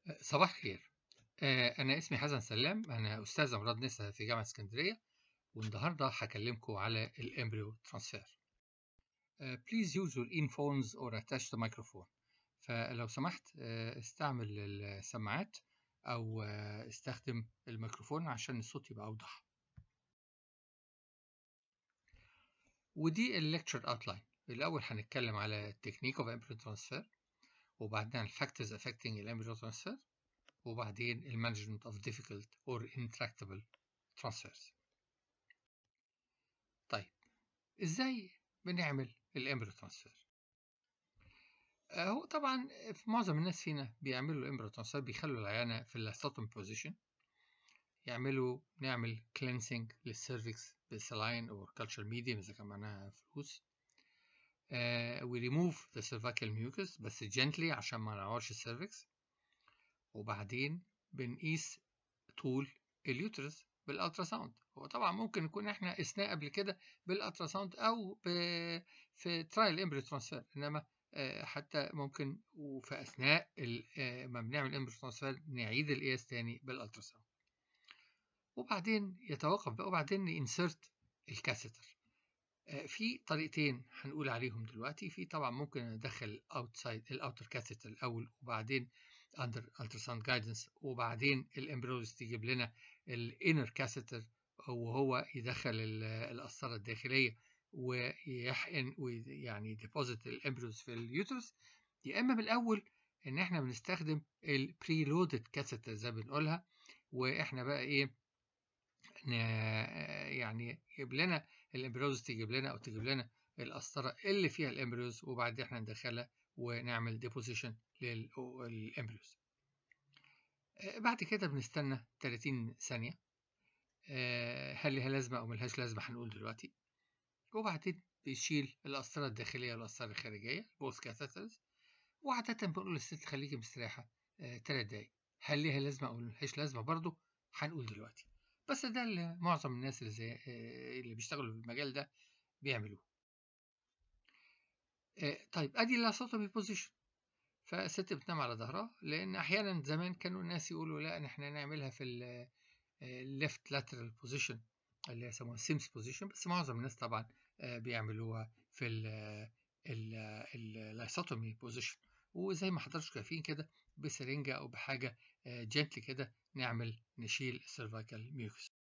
صباح الخير آه، أنا اسمي حسن سلام أنا أستاذ أمراض نساء في جامعة اسكندرية والنهاردة هكلمكم على الإمبريو ترانسفير آه، Please use your earphones or attach the microphone فلو سمحت آه، استعمل السماعات أو آه، استخدم الميكروفون عشان الصوت يبقى أوضح ودي الليكتشر اوتلاين الأول هنتكلم على التكنيك of embryo transfer وبعدين الفاكتورز affecting الامبريو ترانسفير وبعدين المانجمنت of difficult or intractable transfers طيب ازاي بنعمل الامبريو ترانسفير هو طبعا في معظم الناس فينا بيعملوا الامبريو ترانسفير بيخلوا العيانة في اللاستوتوم بوزيشن يعملوا نعمل كلينسنج للسيرفكس بسلاين او كالتشر ميديم اذا كان معناها فلوس uh, we remove the cervical mucus بس gently عشان ما نعورش السيرفكس وبعدين بنقيس طول اليوترس بالالتراساوند هو طبعا ممكن نكون احنا قسناه قبل كده بالالتراساوند او ب... في ترايل امبريو ترانسفير انما آه، حتى ممكن وفي اثناء ال- آه، ما بنعمل امبريو ترانسفير نعيد القياس تاني بالالتراساوند وبعدين يتوقف بقى وبعدين ننسرت الكاثيتر آه، في طريقتين هنقول عليهم دلوقتي في طبعا ممكن ندخل اوتسايد الاوتر كاثيتر الاول وبعدين اندر التراساوند جايدنس وبعدين الامبريوز تجيب لنا الانر كاثيتر وهو يدخل ال- القسطره الداخليه ويحقن ويعني ديبوزيت الامبريوز في اليوترس يا اما بالاول ان احنا بنستخدم البري لودد كاثيتر زي ما بنقولها واحنا بقى ايه ن- يعني يجيب لنا الامبريوز تجيب لنا او تجيب لنا القسطره اللي فيها الامبريوز وبعدين احنا ندخلها ونعمل ديبوزيشن للامبريوز بعد كده بنستنى 30 ثانيه آه، هل لها لازمه او ملهاش لازمه هنقول دلوقتي وبعدين بيشيل القسطره الداخليه والقسطره الخارجيه بوث كاثيترز وعاده بنقول للست خليكي مستريحه 3 دقايق هل ليها لازمه او ملهاش لازمه برضه هنقول دلوقتي بس ده اللي معظم الناس اللي زي آه، اللي بيشتغلوا في المجال ده بيعملوه آه، طيب ادي اللاستوتومي بوزيشن فالست بتنام على ظهرها لان احيانا زمان كانوا الناس يقولوا لا إن احنا نعملها في الليفت لاترال بوزيشن اللي يسموها سيمس بوزيشن بس معظم الناس طبعا آه، بيعملوها في اللايسوتومي بوزيشن وزي ما حضرتك شايفين كده بسرنجة او بحاجة جنتلي كده نعمل نشيل السيرفايكال ميوكس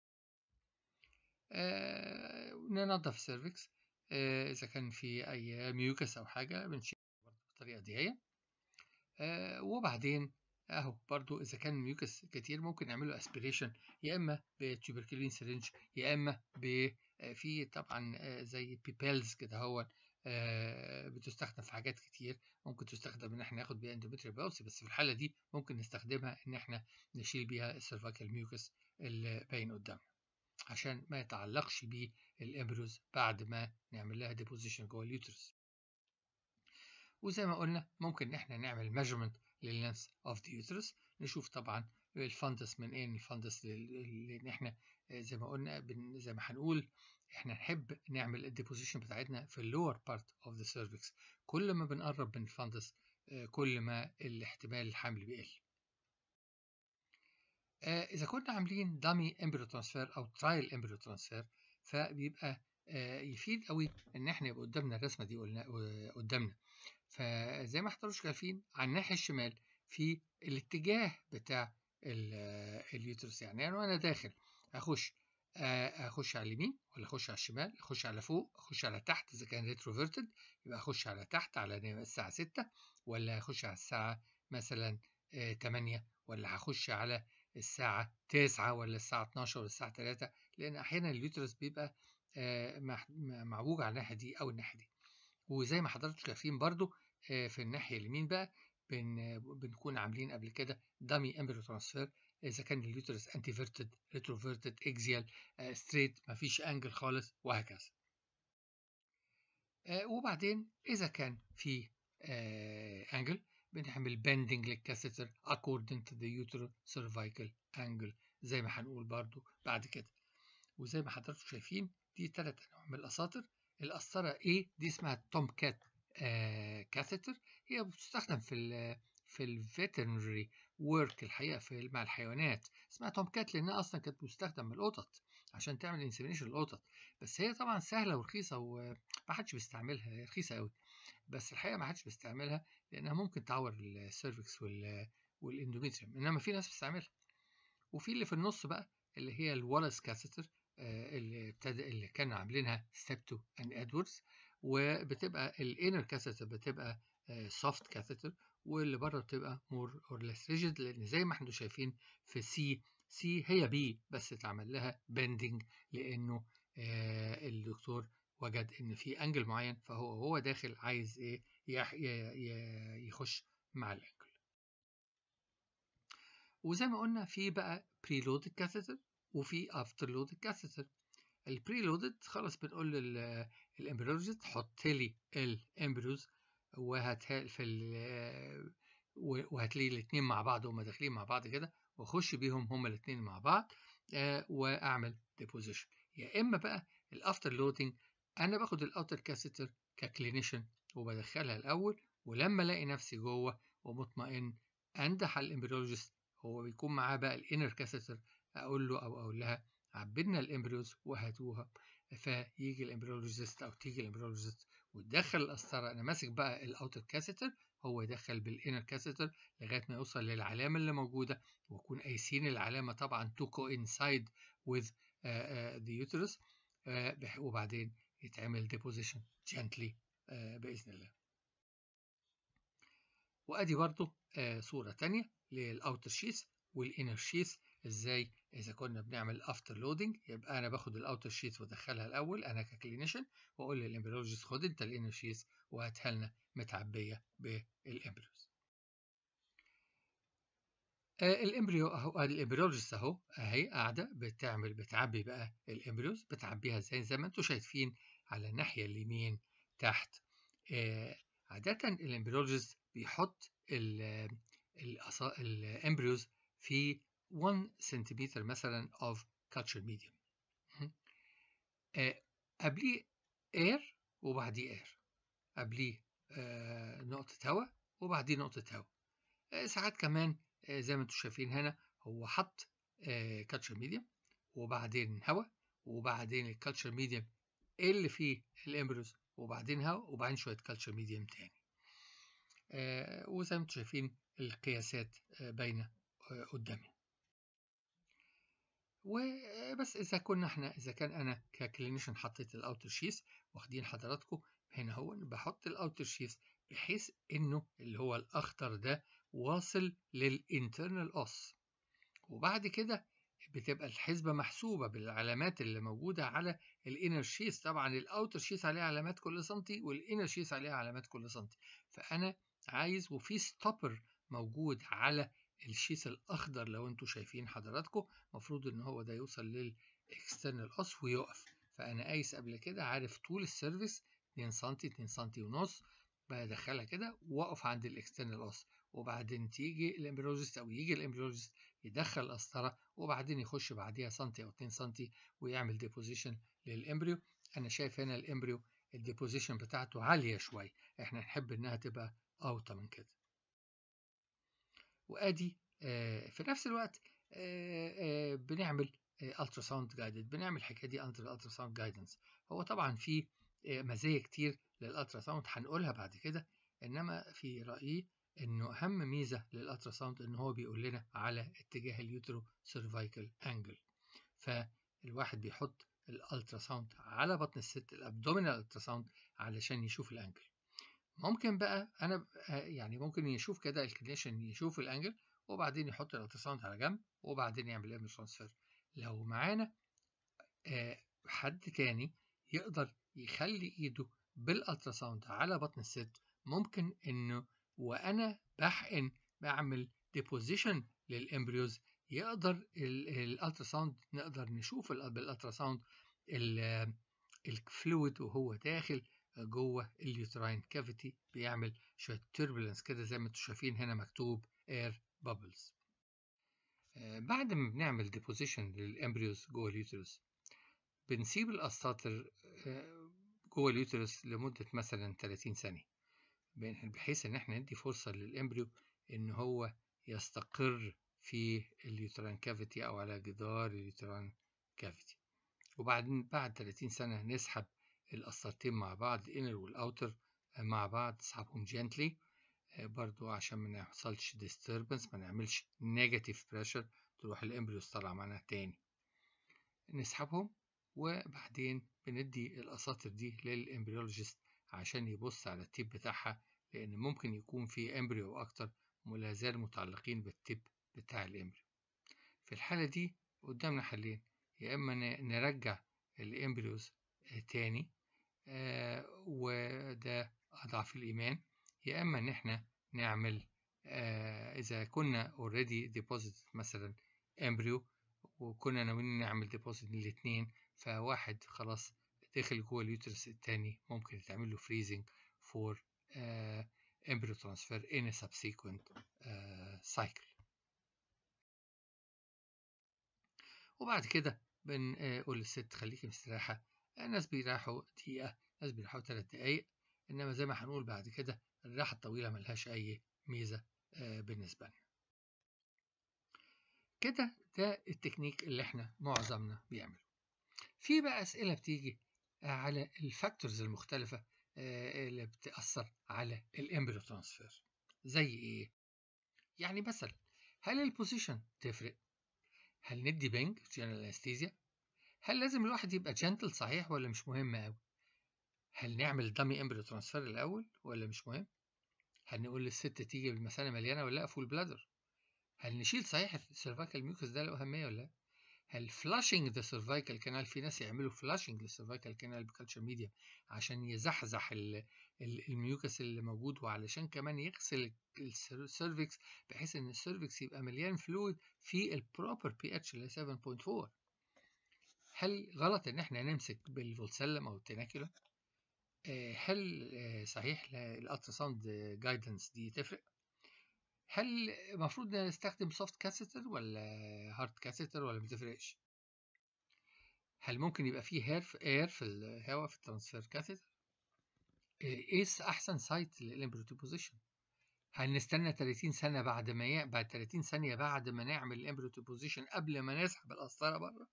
آه، ننظف السيرفكس آه، اذا كان في اي ميوكس او حاجة بنشيل برضه بالطريقة دي هي آه، وبعدين اهو برضو اذا كان ميوكس كتير ممكن نعمله اسبيريشن يا اما بتوبركلين سرنج يا اما ب آه، في طبعا آه، زي بيبيلز كده هو آه، بتستخدم في حاجات كتير ممكن تستخدم ان احنا ناخد بيها اندومتريال باوسي بس في الحاله دي ممكن نستخدمها ان احنا نشيل بيها السيرفايكال ميوكس اللي باين قدامنا عشان ما يتعلقش بيه الامبريوز بعد ما نعمل لها ديبوزيشن جوه اليوترس وزي ما قلنا ممكن ان احنا نعمل measurement لللينس اوف ذا يوترس نشوف طبعا الفندس من ايه الفندس لان احنا آه، زي ما قلنا بن- زي ما هنقول احنا نحب نعمل الديبوزيشن بتاعتنا في اللور بارت اوف ذا سيرفكس كل ما بنقرب من الفندس آه، كل ما الاحتمال الحمل بيقل آه، اذا كنا عاملين دامي امبريو ترانسفير او ترايل امبريو ترانسفير فبيبقى آه، يفيد قوي ان احنا يبقى قدامنا الرسمه دي قلنا آه، قدامنا فزي ما حضرتك شايفين على الناحيه الشمال في الاتجاه بتاع ال- آه، اليوترس يعني انا وانا داخل اخش آه، اخش على اليمين ولا اخش على الشمال اخش على فوق اخش على تحت اذا كان ريتروفيرتد يبقى اخش على تحت على الساعه 6 ولا اخش على الساعه مثلا آه، 8 ولا هخش على الساعة 9 ولا الساعة 12 ولا الساعة 3 لأن أحيانا اليوترس بيبقى آه، مح- معوج على الناحية دي أو الناحية دي وزي ما حضراتكم شايفين برضو آه، في الناحية اليمين بقى بن بنكون عاملين قبل كده دامي امبريو ترانسفير إذا كان اليوترس انتيفيرتد ريتروفيرتد اكزيال ستريت مفيش انجل خالص وهكذا آه، وبعدين إذا كان في انجل بنعمل بندنج للكاثيتر according to the uterocervical angle زي ما هنقول برضو بعد كده وزي ما حضراتكم شايفين دي ثلاث انواع من الاساطر القسطره A دي اسمها توم كات كاثيتر هي بتستخدم في ال في الفيترنري ورك الحقيقه في مع الحيوانات اسمها توم كات لانها اصلا كانت مستخدم من القطط عشان تعمل انسيمينيشن القطط بس هي طبعا سهله ورخيصه وما حدش بيستعملها هي رخيصه قوي بس الحقيقه ما حدش بيستعملها لانها ممكن تعور السيرفكس وال والاندوميتريوم انما في ناس بتستعملها وفي اللي في النص بقى اللي هي الوالس كاثيتر اللي ابتدى اللي كانوا عاملينها ستيبتو اند ادوردز وبتبقى الانر كاثيتر بتبقى سوفت كاثيتر واللي بره بتبقى مور اور ليس ريجيد لان زي ما احنا شايفين في سي سي هي بي بس اتعمل لها بندنج لانه آه الدكتور وجد ان في انجل معين فهو هو داخل عايز ايه يخش مع الانجل وزي ما قلنا في بقى بريلودد كاثيتر وفي افتر لودد كاثيتر البريلودد خلاص بنقول للامبريولوجيست حط لي الامبريوز وهات في وهتلاقي الاثنين مع بعض وهم داخلين مع بعض كده واخش بيهم هما الاثنين مع بعض آه واعمل ديبوزيشن يا اما بقى الافتر لودنج انا باخد الاوتر كاثيتر ككلينيشن وبدخلها الاول ولما الاقي نفسي جوه ومطمئن اندح على الامبريولوجيست هو بيكون معاه بقى الانر كاثيتر اقول له او اقول لها عبدنا الامبريوز وهاتوها فيجي الامبريولوجيست او تيجي الامبريولوجيست وتدخل القسطره انا ماسك بقى الاوتر كاثيتر هو يدخل بالانر كاثيتر لغايه ما يوصل للعلامه اللي موجوده واكون قايسين العلامه طبعا to coincide with uh, uh, the uterus uh, وبعدين يتعمل deposition gently uh, باذن الله وادي برضو uh, صوره تانية للاوتر شيث والانر شيث ازاي اذا كنا بنعمل افتر لودنج يبقى انا باخد الاوتر شيث وادخلها الاول انا ككلينيشن واقول للامبريولوجيست خد انت الانر شيث وهاتها لنا متعبيه بالامبريوز آه الامبريو اهو الامبريولوجيست اهو اهي قاعده بتعمل بتعبي بقى الامبريوز بتعبيها ازاي زي ما انتم شايفين على الناحيه اليمين تحت آه عاده الامبريولوجيست بيحط الامبريوز في 1 سنتيمتر مثلا of culture medium آه قبليه air وبعديه air قبليه آه نقطة هواء وبعديه نقطة هواء آه ساعات كمان آه زي ما انتم شايفين هنا هو حط آه culture medium وبعدين هواء وبعدين الكالتشر ميديم اللي فيه الامبروز وبعدين هواء وبعدين شوية culture medium تاني آه وزي ما انتم شايفين القياسات آه باينة آه قدامي وبس اذا كنا احنا اذا كان انا ككلينيشن حطيت الاوتر شيث واخدين حضراتكم هنا هو بحط الاوتر شيث بحيث انه اللي هو الاخضر ده واصل للانترنال اوس وبعد كده بتبقى الحسبة محسوبة بالعلامات اللي موجودة على الانر شيث طبعا الاوتر شيث عليها علامات كل سنتي والانر شيث عليها علامات كل سنتي فانا عايز وفي ستوبر موجود على الشيث الاخضر لو انتم شايفين حضراتكم المفروض ان هو ده يوصل للاكسترنال اوس ويقف فانا قايس قبل كده عارف طول السيرفيس 2 سم 2 سم ونص بدخلها كده واقف عند الاكسترنال اوس وبعدين تيجي الامبريولوجيست او يجي الامبريولوجيست يدخل القسطره وبعدين يخش بعديها سنتي او 2 سم ويعمل ديبوزيشن للامبريو انا شايف هنا الامبريو الديبوزيشن بتاعته عاليه شويه احنا نحب انها تبقى اوطى من كده وادي آه في نفس الوقت آه آه بنعمل الترا ساوند جايدد بنعمل الحكايه دي الترا ساوند جايدنس هو طبعا في مزايا كتير للالترا ساوند هنقولها بعد كده انما في رايي انه اهم ميزه للالترا ساوند ان هو بيقول لنا على اتجاه اليوترو سيرفايكال انجل فالواحد بيحط الالترا ساوند على بطن الست الابدومينال الترا ساوند علشان يشوف الانجل ممكن بقى انا يعني ممكن يشوف كده الكلينيشن يشوف الانجل وبعدين يحط الالتراساوند على جنب وبعدين يعمل ايمج ترانسفير لو معانا حد تاني يقدر يخلي ايده بالالتراساوند على بطن الست ممكن انه وانا بحقن بعمل ديبوزيشن للامبريوز يقدر الالتراساوند نقدر نشوف بالالتراساوند الفلويد وهو داخل جوه اليوتراين كافيتي بيعمل شويه توربulence كده زي ما انتم شايفين هنا مكتوب اير بابلز بعد ما بنعمل ديبوزيشن للامبريوز جوه اليوترس بنسيب الاسطاتر جوه اليوترس لمده مثلا 30 ثانيه بحيث ان احنا ندي فرصه للامبريو إن هو يستقر في اليوتران كافيتي أو على جدار اليوتران كافيتي وبعدين بعد 30 سنة نسحب القسطرتين مع بعض الانر والاوتر مع بعض نسحبهم جنتلي برضو عشان ما يحصلش disturbance ما نعملش negative pressure تروح الامبريوس طالع معانا تاني نسحبهم وبعدين بندي الاساطر دي للامبريولوجيست عشان يبص على التيب بتاعها لان ممكن يكون في امبريو اكتر ملازال متعلقين بالتيب بتاع الامبريو في الحالة دي قدامنا حلين يا اما نرجع الامبريوز تاني آه وده اضعف الايمان يا اما ان احنا نعمل آه اذا كنا already deposited مثلا امبريو وكنا ناويين نعمل ديبوزيت للاثنين فواحد خلاص دخل جوه اليوترس التاني ممكن يتعمل له فريزنج فور embryo transfer in a subsequent uh, cycle وبعد كده بنقول للست خليكي مستريحة الناس بيريحوا دقيقة ناس بيريحوا ثلاث دقايق إنما زي ما هنقول بعد كده الراحة الطويلة ملهاش أي ميزة بالنسبة لنا كده ده التكنيك اللي احنا معظمنا بيعمله في بقى أسئلة بتيجي على الفاكتورز المختلفة اللي بتأثر على الامبريو ترانسفير زي ايه يعني مثلا هل البوزيشن تفرق هل ندي بنج جنرال انستيزيا هل لازم الواحد يبقى جنتل صحيح ولا مش مهم قوي هل نعمل دامي امبريو ترانسفير الاول ولا مش مهم هل نقول للست تيجي بالمثانه مليانه ولا لا فول بلادر هل نشيل صحيح السيرفايكال ميوكس ده له اهميه ولا لا هل فلاشنج ذا سيرفايكال كانال في ناس يعملوا فلاشنج للسيرفايكال كانال بكالتشر ميديا عشان يزحزح الميوكس اللي موجود وعلشان كمان يغسل السيرفكس بحيث ان السيرفكس يبقى مليان فلويد في البروبر بي اتش اللي 7.4 هل غلط ان احنا نمسك بالفولسلم او التناكولا هل صحيح الالترا ساوند جايدنس دي تفرق هل المفروض نستخدم سوفت كاسيتر ولا هارد كاسيتر ولا متفرقش هل ممكن يبقى فيه هير في اير في الهواء في الترانسفير كاسيتر ايه احسن سايت للامبريو بوزيشن هل نستنى 30 سنة بعد ما ي... بعد 30 ثانية بعد ما نعمل الامبريو بوزيشن قبل ما نسحب القسطرة بره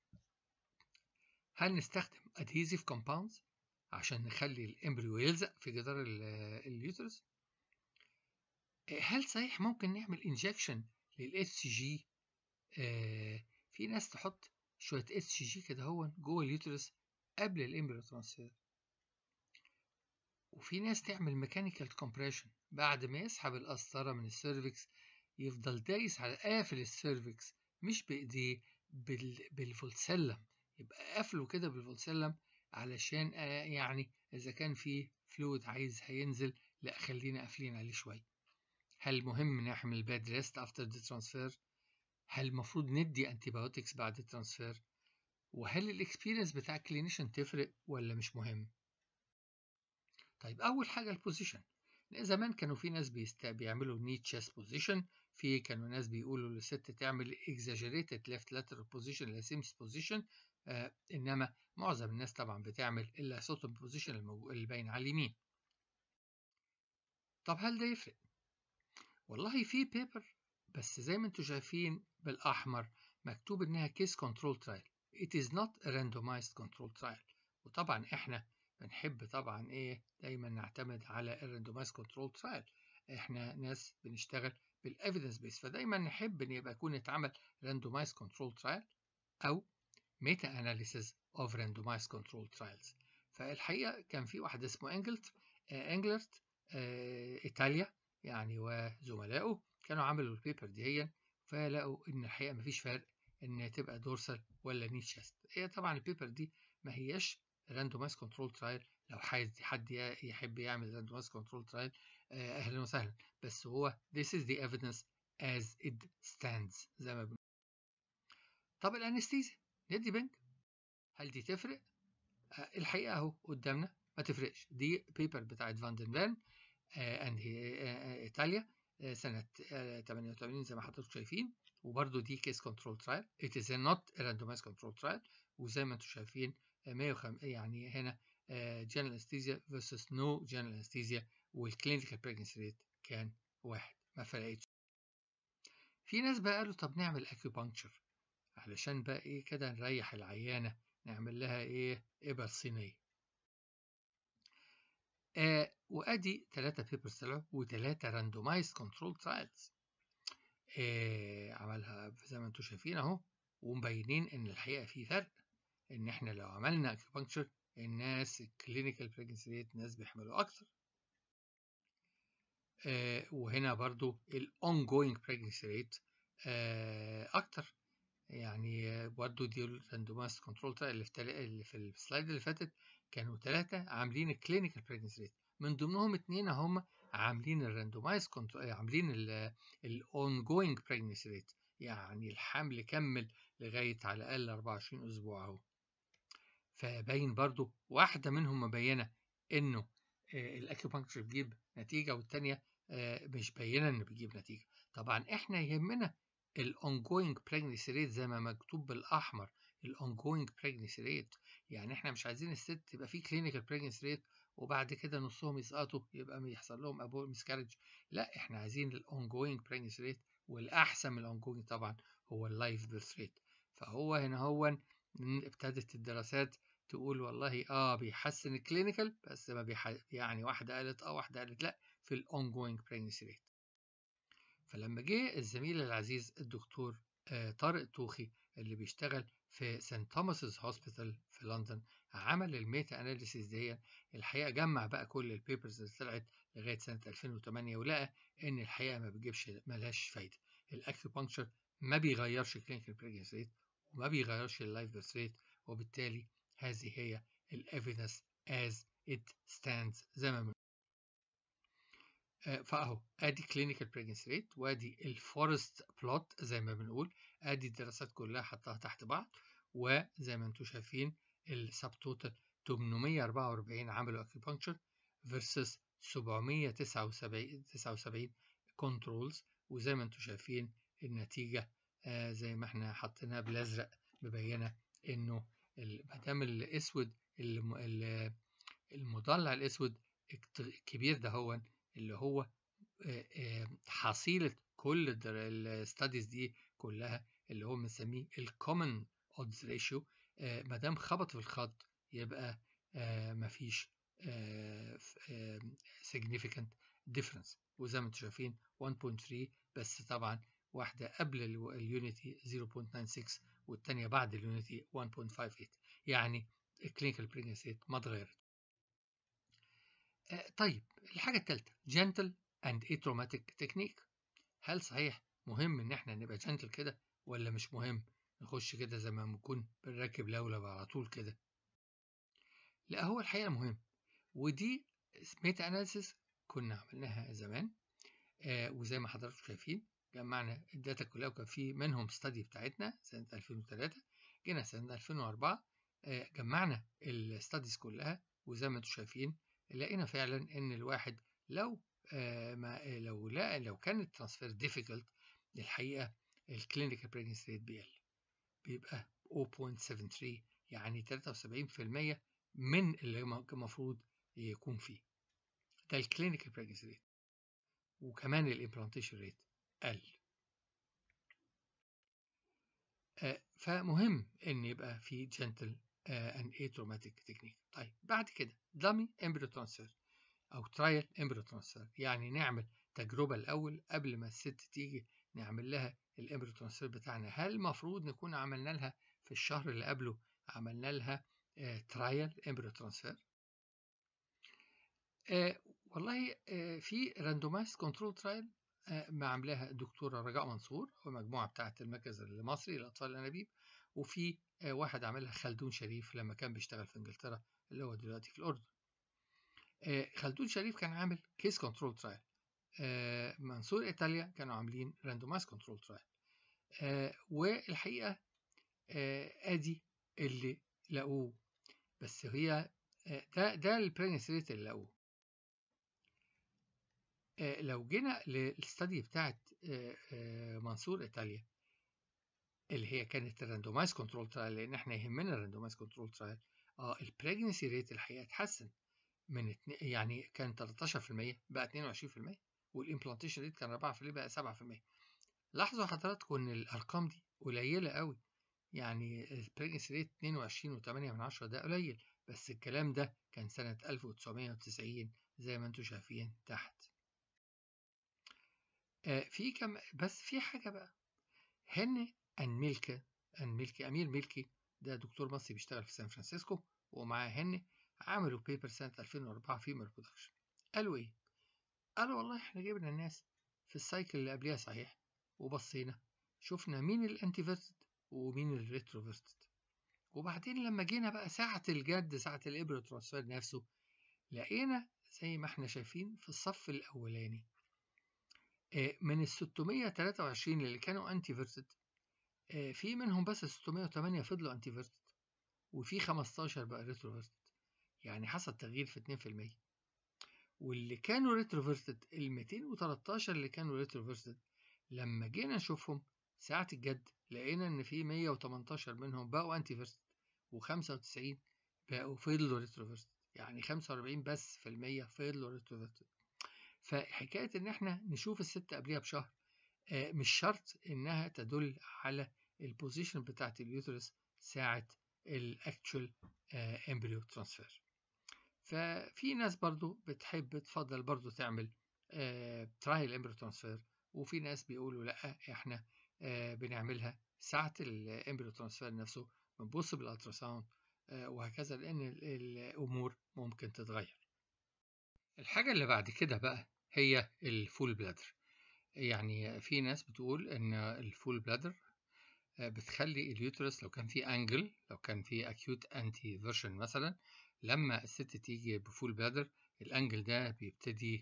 هل نستخدم adhesive compounds عشان نخلي الامبريو يلزق في جدار اليوترس هل صحيح ممكن نعمل انجكشن للاس جي في ناس تحط شويه اس جي كده هو جوه اليوترس قبل الامبريو ترانسفير وفي ناس تعمل ميكانيكال كومبريشن بعد ما يسحب القسطره من السيرفكس يفضل دايس على قافل السيرفكس مش بايديه بال... بالفولسلم يبقى قافله كده بالفولسلم علشان يعني اذا كان في فلويد عايز هينزل لا خلينا قافلين عليه شويه هل مهم نعمل باد ريست افتر ذا ترانسفير هل المفروض ندي انتيبيوتكس بعد الترانسفير وهل الاكسبيرينس بتاع الكلينيشن تفرق ولا مش مهم طيب اول حاجه البوزيشن زمان كانوا في ناس بيست... بيعملوا ني تشيست بوزيشن في كانوا ناس بيقولوا للست تعمل exaggerated left lateral position لا سيمس بوزيشن آه انما معظم الناس طبعا بتعمل الاسوتوم بوزيشن المو... اللي باين على اليمين طب هل ده يفرق والله في بيبر بس زي ما انتم شايفين بالاحمر مكتوب انها كيس كنترول ترايل it is not a randomized control trial وطبعا احنا بنحب طبعا ايه دايما نعتمد على الراندومايز كنترول ترايل احنا ناس بنشتغل بالايفيدنس بيس فدايما نحب ان يبقى يكون اتعمل راندومايز كنترول ترايل او ميتا اناليسيز اوف راندومايز كنترول ترايلز فالحقيقه كان في واحد اسمه انجلت آه انجلرت آه ايطاليا يعني وزملائه كانوا عملوا البيبر دي هي فلقوا ان الحقيقه مفيش فرق ان تبقى دورسال ولا نيت شاست هي طبعا البيبر دي ما هياش راندومايز كنترول ترايل لو عايز حد يحب يعمل راندومايز كنترول ترايل اهلا وسهلا بس هو this is the evidence as it stands زي ما بنقول طب الانستيزيا ندي بنج هل دي تفرق آه الحقيقه اهو قدامنا ما تفرقش دي بيبر بتاعت فاندن فان اند ايطاليا سنه 88 زي ما حضراتكم شايفين وبرده دي كيس كنترول ترايل it is not a randomized control trial وزي ما انتم شايفين 105 يعني هنا جنرال انستيزيا versus no جنرال انستيزيا والكلينيكال بريجنسي ريت كان واحد ما فرقتش في ناس بقى قالوا طب نعمل اكيوبانكشر علشان بقى ايه كده نريح العيانة نعمل لها ايه إبر صينية آه وادي ثلاثة بيبرز طلعوا وثلاثة راندومايز كنترول ترايلز عملها زي ما انتم شايفين اهو ومبينين ان الحقيقة في فرق ان احنا لو عملنا اكيوبانكشر الناس الكلينيكال بريجنسي ريت ناس بيحملوا اكتر آه وهنا برضو الاون جوينج بريجنسي ريت اكتر يعني برضو دي الراندومايز كنترول اللي في اللي في السلايد اللي فاتت كانوا ثلاثة عاملين الكلينيكال بريجنسي ريت من ضمنهم اثنين هم عاملين الراندومايز كنترول عاملين الاون جوينج بريجنسي ريت يعني الحمل كمل لغاية على الأقل 24 أسبوع أهو فباين برضو واحدة منهم مبينة إنه الأكيوبانكتشر بيجيب نتيجة والتانية مش باينة إنه بيجيب نتيجة طبعا إحنا يهمنا الاونجوينج pregnancy ريت زي ما مكتوب بالاحمر الاونجوينج pregnancy ريت يعني احنا مش عايزين الست تبقى في كلينيكال pregnancy ريت وبعد كده نصهم يسقطوا يبقى يحصل لهم ابو مسكارج لا احنا عايزين الاونجوينج pregnancy ريت والاحسن من الاونجوينج طبعا هو اللايف بيرث ريت فهو هنا هو ابتدت الدراسات تقول والله اه بيحسن الكلينيكال بس ما بيح... يعني واحده قالت اه واحده قالت لا في الاونجوينج pregnancy ريت فلما جه الزميل العزيز الدكتور طارق توخي اللي بيشتغل في سانت توماس's هوسبيتال في لندن عمل الميتا اناليسيس دي الحقيقه جمع بقى كل البيبرز اللي طلعت لغايه سنه 2008 ولقى ان الحقيقه ما بيجيبش ملهاش فايده الاكيوبانكشر ما بيغيرش الكلينيكال بريجنسي ريت وما بيغيرش اللايف بيرث ريت وبالتالي هذه هي الايفيدنس از ات ستاندز زي ما فاهو ادي كلينيكال بريجنسي ريت وادي الفورست بلوت زي ما بنقول ادي الدراسات كلها حطها تحت بعض وزي ما انتم شايفين السب توتال 844 عملوا اكيبانكشر فيرسس 779 كنترولز وزي ما انتم شايفين النتيجة آه زي ما احنا حطيناها بالازرق مبينة انه ما دام الاسود المضلع الاسود الكبير ده هو اللي هو حصيلة كل الستاديز دي كلها اللي هو بنسميه الكومن اودز ريشيو ما دام خبط في الخط يبقى مفيش significant difference وزي ما انتم شايفين 1.3 بس طبعا واحدة قبل اليونيتي 0.96 والتانية بعد اليونيتي 1.58 يعني الكلينيكال بريجنسي ما اتغيرت طيب الحاجة الثالثة gentle and atraumatic technique هل صحيح مهم ان احنا نبقى gentle كده ولا مش مهم نخش كده زي ما بنكون بنركب لولب على طول كده لا هو الحقيقة مهم ودي ميتا اناليسيس كنا عملناها زمان آه وزي ما حضراتكم شايفين جمعنا الداتا كلها وكان في منهم ستادي بتاعتنا سنة 2003 جينا سنة 2004 آه جمعنا الستاديز كلها وزي ما انتم شايفين لقينا فعلا ان الواحد لو آه ما لو لقى لو كان الترانسفير ديفيكولت الحقيقه الكلينيكال بريجنسي ريت بيقل بيبقى 0.73 يعني 73% من اللي المفروض يكون فيه ده الكلينيكال بريجنسي ريت وكمان الامبلانتيشن ريت قل آه فمهم ان يبقى في جنتل ان اتروماتيك تكنيك طيب بعد كده دامي امبريو ترانسفير او ترايل امبريو ترانسفير يعني نعمل تجربه الاول قبل ما الست تيجي نعمل لها الامبريو ترانسفير بتاعنا هل المفروض نكون عملنا لها في الشهر اللي قبله عملنا لها ترايل امبريو ترانسفير والله آه في راندومايز كنترول ترايل ما عاملاها الدكتوره رجاء منصور ومجموعه بتاعه المركز المصري للاطفال الانابيب وفي واحد عملها خلدون شريف لما كان بيشتغل في انجلترا اللي هو دلوقتي في الاردن خلدون شريف كان عامل كيس كنترول ترايل منصور ايطاليا كانوا عاملين راندومايز كنترول ترايل والحقيقه ادي اللي لقوه بس هي ده ده البريجنسي ريت اللي لقوه لو جينا للستادي بتاعت منصور ايطاليا اللي هي كانت الراندومايز كنترول ترايل لان احنا يهمنا الراندومايز كنترول ترايل اه البريجنسي ريت الحقيقه اتحسن من يعني كان 13% بقى 22% والامبلانتيشن ريت كان 4% بقى 7% لاحظوا حضراتكم ان الارقام دي قليله قوي يعني البريجنسي ريت 22.8 من عشرة ده قليل بس الكلام ده كان سنة 1990 زي ما انتم شايفين تحت آه في كم بس في حاجة بقى هن أن ميلكا أن ميلكي أمير ميلكي ده دكتور مصري بيشتغل في سان فرانسيسكو ومعاه هن عملوا بيبر سنة 2004 في برودكشن قالوا إيه؟ قالوا والله إحنا جبنا الناس في السايكل اللي قبلها صحيح وبصينا شفنا مين الانتيفيرتد ومين الريتروفيرتد وبعدين لما جينا بقى ساعة الجد ساعة الإبرو ترانسفير نفسه لقينا زي ما احنا شايفين في الصف الأولاني من ال 623 اللي كانوا انتيفيرتد في منهم بس 608 فضلوا انتيفيرتد وفي 15 بقى ريتروفيرتد يعني حصل تغيير في 2% واللي كانوا ريتروفيرتد ال 213 اللي كانوا ريتروفيرتد لما جينا نشوفهم ساعة الجد لقينا إن في 118 منهم بقوا أنتيفيرست و95 بقوا فضلوا ريتروفيرست يعني 45 بس في المية فضلوا ريتروفيرست فحكاية إن إحنا نشوف الست قبلها بشهر مش شرط إنها تدل على البوزيشن بتاعت اليوترس ساعة الأكتشوال امبريو ترانسفير ففي ناس برضو بتحب تفضل برضو تعمل ترايل امبريو ترانسفير وفي ناس بيقولوا لا احنا آه بنعملها ساعة الامبريو ترانسفير نفسه بنبص بالالتراساوند آه وهكذا لان الامور ممكن تتغير الحاجة اللي بعد كده بقى هي الفول بلادر يعني في ناس بتقول ان الفول بلادر آه بتخلي اليوترس لو كان في انجل لو كان في اكيوت انتي فيرشن مثلا لما الست تيجي بفول بلادر الانجل ده بيبتدي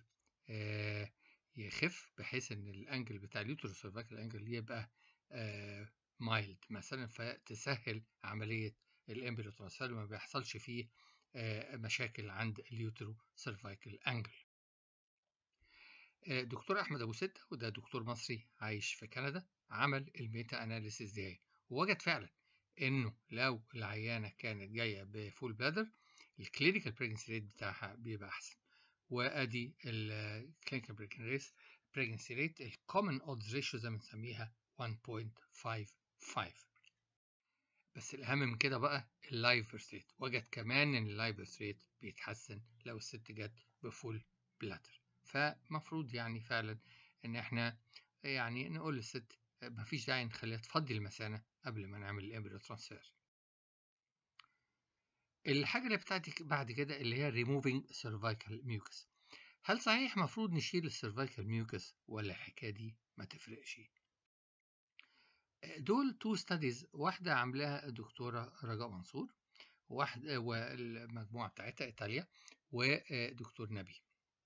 يخف بحيث ان الانجل بتاع اليوترس سيرفايكال انجل يبقى آه مايلد مثلا فتسهل عمليه الامبريو ترانسفير وما بيحصلش فيه آه مشاكل عند اليوترو سيرفايكال انجل آه دكتور احمد ابو سته وده دكتور مصري عايش في كندا عمل الميتا اناليسيس دي ووجد فعلا انه لو العيانه كانت جايه بفول بلادر الكلينيكال بريجنسي ريت بتاعها بيبقى احسن وادي الكلينيكال بريجنسي ريت الكومن اودز ريشيو زي ما بنسميها 1.55 بس الاهم من كده بقى اللايف بيرث ريت وجد كمان ان اللايف بيرث ريت بيتحسن لو الست جت بفول بلاتر فمفروض يعني فعلا ان احنا يعني نقول للست مفيش داعي نخليها تفضي المثانه قبل ما نعمل الامبريو ترانسفير الحاجة اللي بتاعتي بعد كده اللي هي removing cervical mucus هل صحيح مفروض نشيل السيرفايكال ميوكس ولا الحكاية دي ما تفرقش دول تو ستاديز واحدة عاملاها الدكتورة رجاء منصور واحدة والمجموعة بتاعتها إيطاليا ودكتور نبي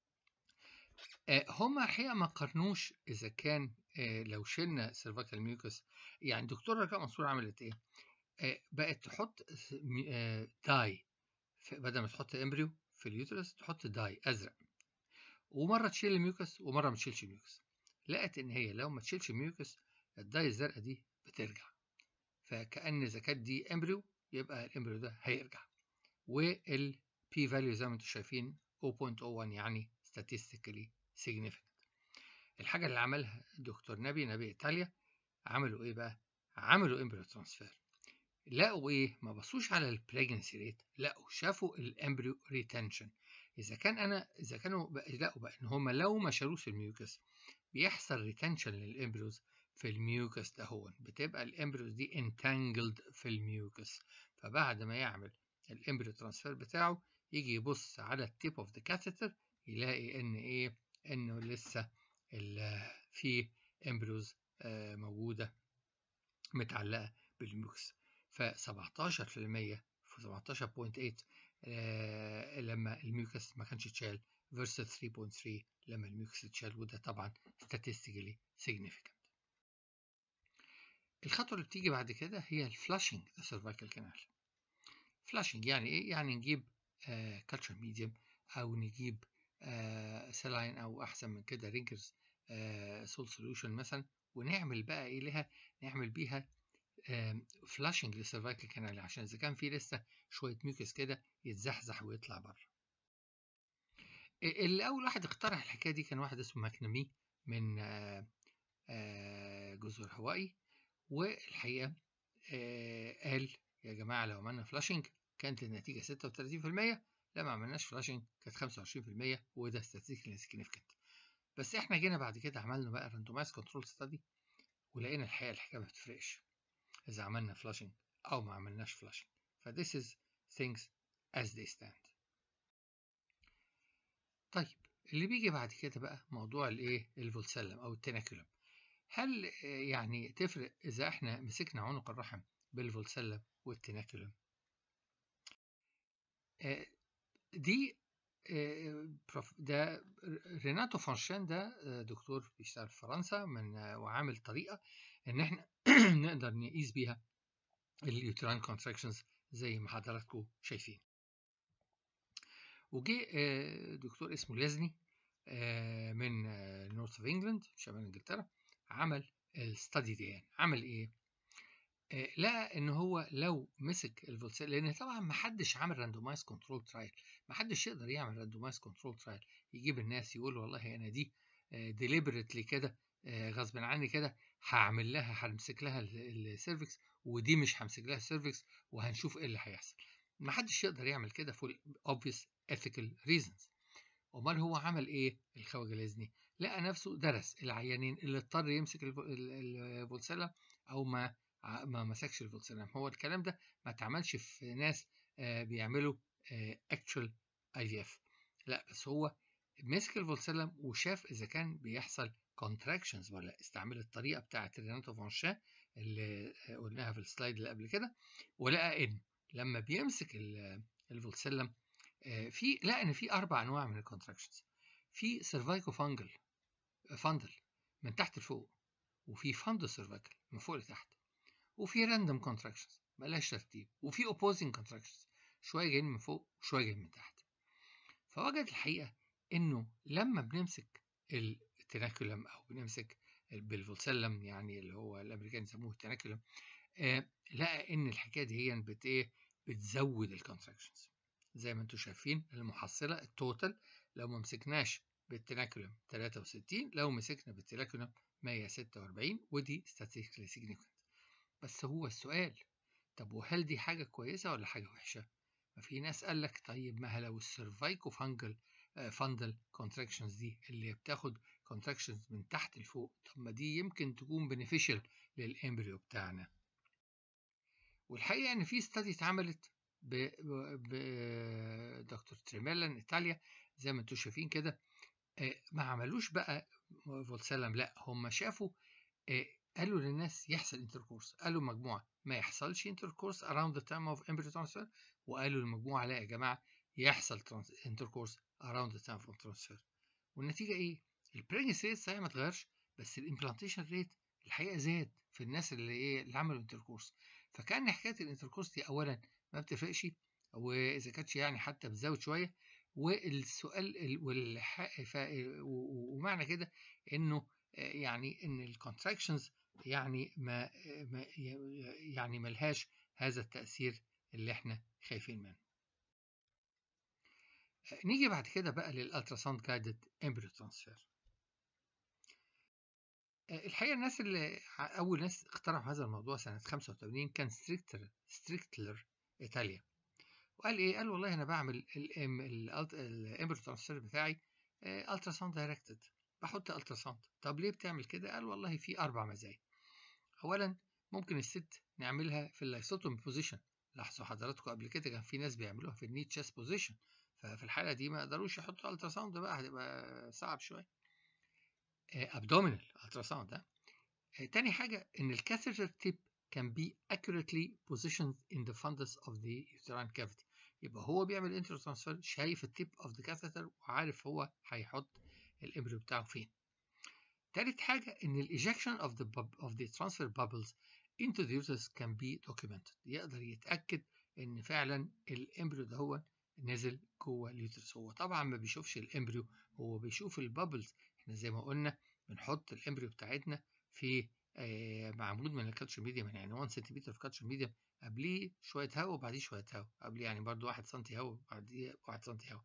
هما الحقيقة ما قارنوش إذا كان لو شلنا سيرفايكال ميوكس يعني دكتور رجاء منصور عملت إيه؟ بقت تحط داي بدل ما تحط امبريو في اليوترس تحط داي ازرق ومره تشيل الميوكس ومره ما تشيلش الميوكس لقت ان هي لو ما تشيلش الميوكس الداي الزرقاء دي بترجع فكأن اذا كانت دي امبريو يبقى الامبريو ده هيرجع والبي فاليو زي ما انتم شايفين 0.01 يعني statistically significant الحاجه اللي عملها دكتور نبي نبي ايطاليا عملوا ايه بقى عملوا امبريو ترانسفير لقوا ايه ما بصوش على البريجنسي ريت لقوا شافوا الامبريو ريتنشن اذا كان انا اذا كانوا بقى لقوا بقى ان هم لو ما شالوش الميوكس بيحصل ريتنشن للامبريوز في الميوكس ده هو بتبقى الامبريوز دي انتانجلد في الميوكس فبعد ما يعمل الامبريو ترانسفير بتاعه يجي يبص على التيب اوف ذا كاثيتر يلاقي ان ايه انه لسه في امبريوز موجوده متعلقه بالميوكس ف 17% في 17.8 آه لما الميوكس ما كانش اتشال versus 3.3 لما الميوكس اتشال وده طبعا statistically significant. الخطوة اللي بتيجي بعد كده هي الفلاشنج cervical canal. فلاشنج يعني ايه؟ يعني نجيب كالتشر uh, ميديوم او نجيب سلاين uh, او احسن من كده رينكرز سول سوليوشن مثلا ونعمل بقى ايه لها؟ نعمل بيها فلاشنج للسيرفايكال كانال عشان اذا كان في لسه شويه ميوكس كده يتزحزح ويطلع بره اللي اول واحد اقترح الحكايه دي كان واحد اسمه ماكنامي من جزر هاواي والحقيقه قال يا جماعه لو عملنا فلاشنج كانت النتيجه 36% لما عملناش فلاشنج كانت 25% وده statistically significant بس احنا جينا بعد كده عملنا بقى randomized control study ولقينا الحقيقه الحكايه ما بتفرقش اذا عملنا فلاشنج او ما عملناش فلاشنج ف this is things as they stand طيب اللي بيجي بعد كده بقى موضوع الايه الفولسلم او التناكولم هل يعني تفرق اذا احنا مسكنا عنق الرحم بالفولسلم والتناكولم دي ده ريناتو فانشان ده دكتور بيشتغل في فرنسا من وعامل طريقه ان احنا نقدر نقيس بيها اليوتران كونتراكشنز زي ما حضراتكم شايفين وجه دكتور اسمه لازني من نورث اوف انجلاند شمال انجلترا عمل الستادي دي يعني عمل ايه لقى ان هو لو مسك الفولسيل لان طبعا ما حدش عامل راندومايز كنترول ترايل ما حدش يقدر يعمل راندومايز كنترول ترايل يجيب الناس يقول والله انا دي ديليبرتلي كده غصب عني كده هعمل لها همسك لها السيرفكس ودي مش همسك لها السيرفكس وهنشوف ايه اللي هيحصل ما حدش يقدر يعمل كده for obvious ethical reasons امال هو عمل ايه الخواجه لازني لقى نفسه درس العيانين اللي اضطر يمسك الفولسيلا او ما ما مسكش الفولسيلم هو الكلام ده ما اتعملش في ناس بيعملوا actual IVF لا بس هو مسك الفولسيلم وشاف اذا كان بيحصل contractions ولا استعمل الطريقه بتاعه ريناتو فانشا اللي قلناها في السلايد اللي قبل كده ولقى ان لما بيمسك الفولسيلم في لقى ان في اربع انواع من الكونتراكشنز في سيرفايكو فانجل فاندل من تحت لفوق وفي فاندو سيرفايكل من فوق لتحت وفي راندوم كونتراكشنز ملهاش ترتيب وفي اوبوزنج كونتراكشنز شويه جايين من فوق وشويه جايين من تحت فوجد الحقيقه انه لما بنمسك التناكولم او بنمسك بالفولسلم يعني اللي هو الامريكان يسموه التناكولم آه لقى ان الحكايه دي هي بت ايه بتزود الكونتراكشنز زي ما انتم شايفين المحصله التوتال لو ما مسكناش بالتناكولم 63 لو مسكنا بالتناكولم 146 ودي statistically significant بس هو السؤال طب وهل دي حاجة كويسة ولا حاجة وحشة؟ ما في ناس قال لك طيب ما لو السيرفايكو فانجل فاندل كونتراكشنز دي اللي بتاخد كونتراكشنز من تحت لفوق طب ما دي يمكن تكون بنفيشال للامبريو بتاعنا والحقيقة ان في ستادي اتعملت بدكتور تريميلان ايطاليا زي ما انتم شايفين كده ما عملوش بقى فولسلم لا هم شافوا قالوا للناس يحصل انتركورس قالوا مجموعة ما يحصلش انتركورس around the time of embryo transfer وقالوا للمجموعة لا يا جماعة يحصل انتركورس around the time of transfer والنتيجة ايه؟ البريجنس ريت صحيح ما اتغيرش بس الامبلانتيشن ريت الحقيقة زاد في الناس اللي ايه اللي عملوا انتركورس فكان حكاية الانتركورس دي أولا ما بتفرقش وإذا كانتش يعني حتى بتزود شوية والسؤال والحق ومعنى كده إنه يعني إن الكونتراكشنز يعني ما, ما يعني ملهاش هذا التأثير اللي احنا خايفين منه نيجي بعد كده بقى للالتراساوند جايدد امبريو ترانسفير الحقيقه الناس اللي اول ناس اخترعوا هذا الموضوع سنه 85 كان ستريكتر ستريكتلر ايطاليا وقال ايه قال والله انا بعمل الامبريو ترانسفير بتاعي التراساوند دايركتد بحط التراساوند طب ليه بتعمل كده قال والله في اربع مزايا اولا ممكن الست نعملها في اللايسوتوم بوزيشن لاحظوا حضراتكم قبل كده كان في ناس بيعملوها في النيت تشيست بوزيشن ففي الحاله دي ما يقدروش يحطوا التراساوند بقى هتبقى صعب شويه ابدومينال التراساوند ده تاني حاجه ان الكاثيتر تيب can be accurately positioned in the fundus of the uterine cavity يبقى هو بيعمل انترو ترانسفير شايف التيب اوف ذا كاثيتر وعارف هو هيحط الامبريو بتاعه فين تالت حاجة إن الإيجكشن of the of the transfer bubbles into the uterus can be documented يقدر يتأكد إن فعلا الإمبريو ده هو نزل جوه اليوترس هو طبعا ما بيشوفش الإمبريو هو بيشوف البابلز إحنا زي ما قلنا بنحط الإمبريو بتاعتنا في آه معمود من الكالتشر ميديم يعني 1 سنتيمتر في كالتشر ميديم قبليه شوية هواء وبعديه شوية هواء قبليه يعني برضو 1 سم هواء وبعديه 1 سم هواء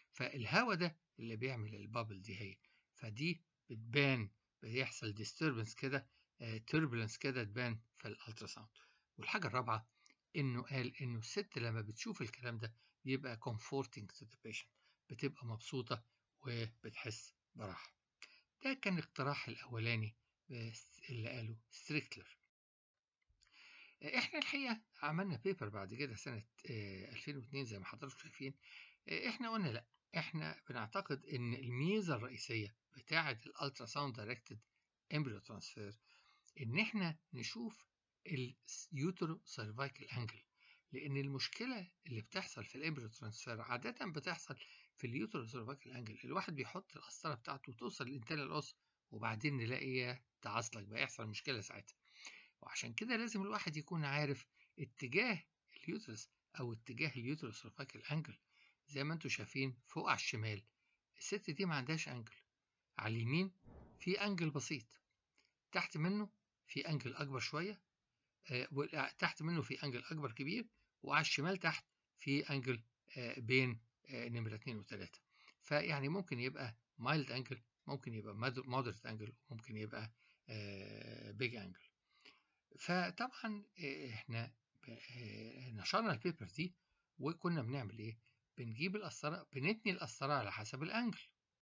فالهواء ده اللي بيعمل البابل دي هي فدي بتبان بيحصل disturbance كده توربulence كده تبان في الالترا ساوند والحاجه الرابعه انه قال انه الست لما بتشوف الكلام ده بيبقى comforting to the patient بتبقى مبسوطه وبتحس براحه ده كان الاقتراح الاولاني اللي قاله ستريكلر احنا الحقيقه عملنا بيبر بعد كده سنه 2002 زي ما حضراتكم شايفين احنا قلنا لا احنا بنعتقد ان الميزه الرئيسيه بتاعه الالترا ساوند دايركتد امبريو ترانسفير ان احنا نشوف اليوترو سيرفايكال انجل لان المشكله اللي بتحصل في الامبريو ترانسفير عاده بتحصل في اليوترو سيرفايكال انجل الواحد بيحط القسطره بتاعته وتوصل لانتال القص وبعدين نلاقيها تعصلك بقى يحصل مشكله ساعتها وعشان كده لازم الواحد يكون عارف اتجاه اليوترس او اتجاه اليوترو سيرفايكال انجل زي ما انتم شايفين فوق على الشمال الست دي ما عندهاش انجل على اليمين في انجل بسيط تحت منه في انجل اكبر شويه آه تحت منه في انجل اكبر كبير وعلى الشمال تحت في انجل آه بين آه نمره 2 و3 فيعني ممكن يبقى مايلد انجل ممكن يبقى مودريت انجل ممكن يبقى بيج انجل فطبعا احنا نشرنا البيبر دي وكنا بنعمل ايه بنجيب القسطره بنتني القسطره على حسب الانجل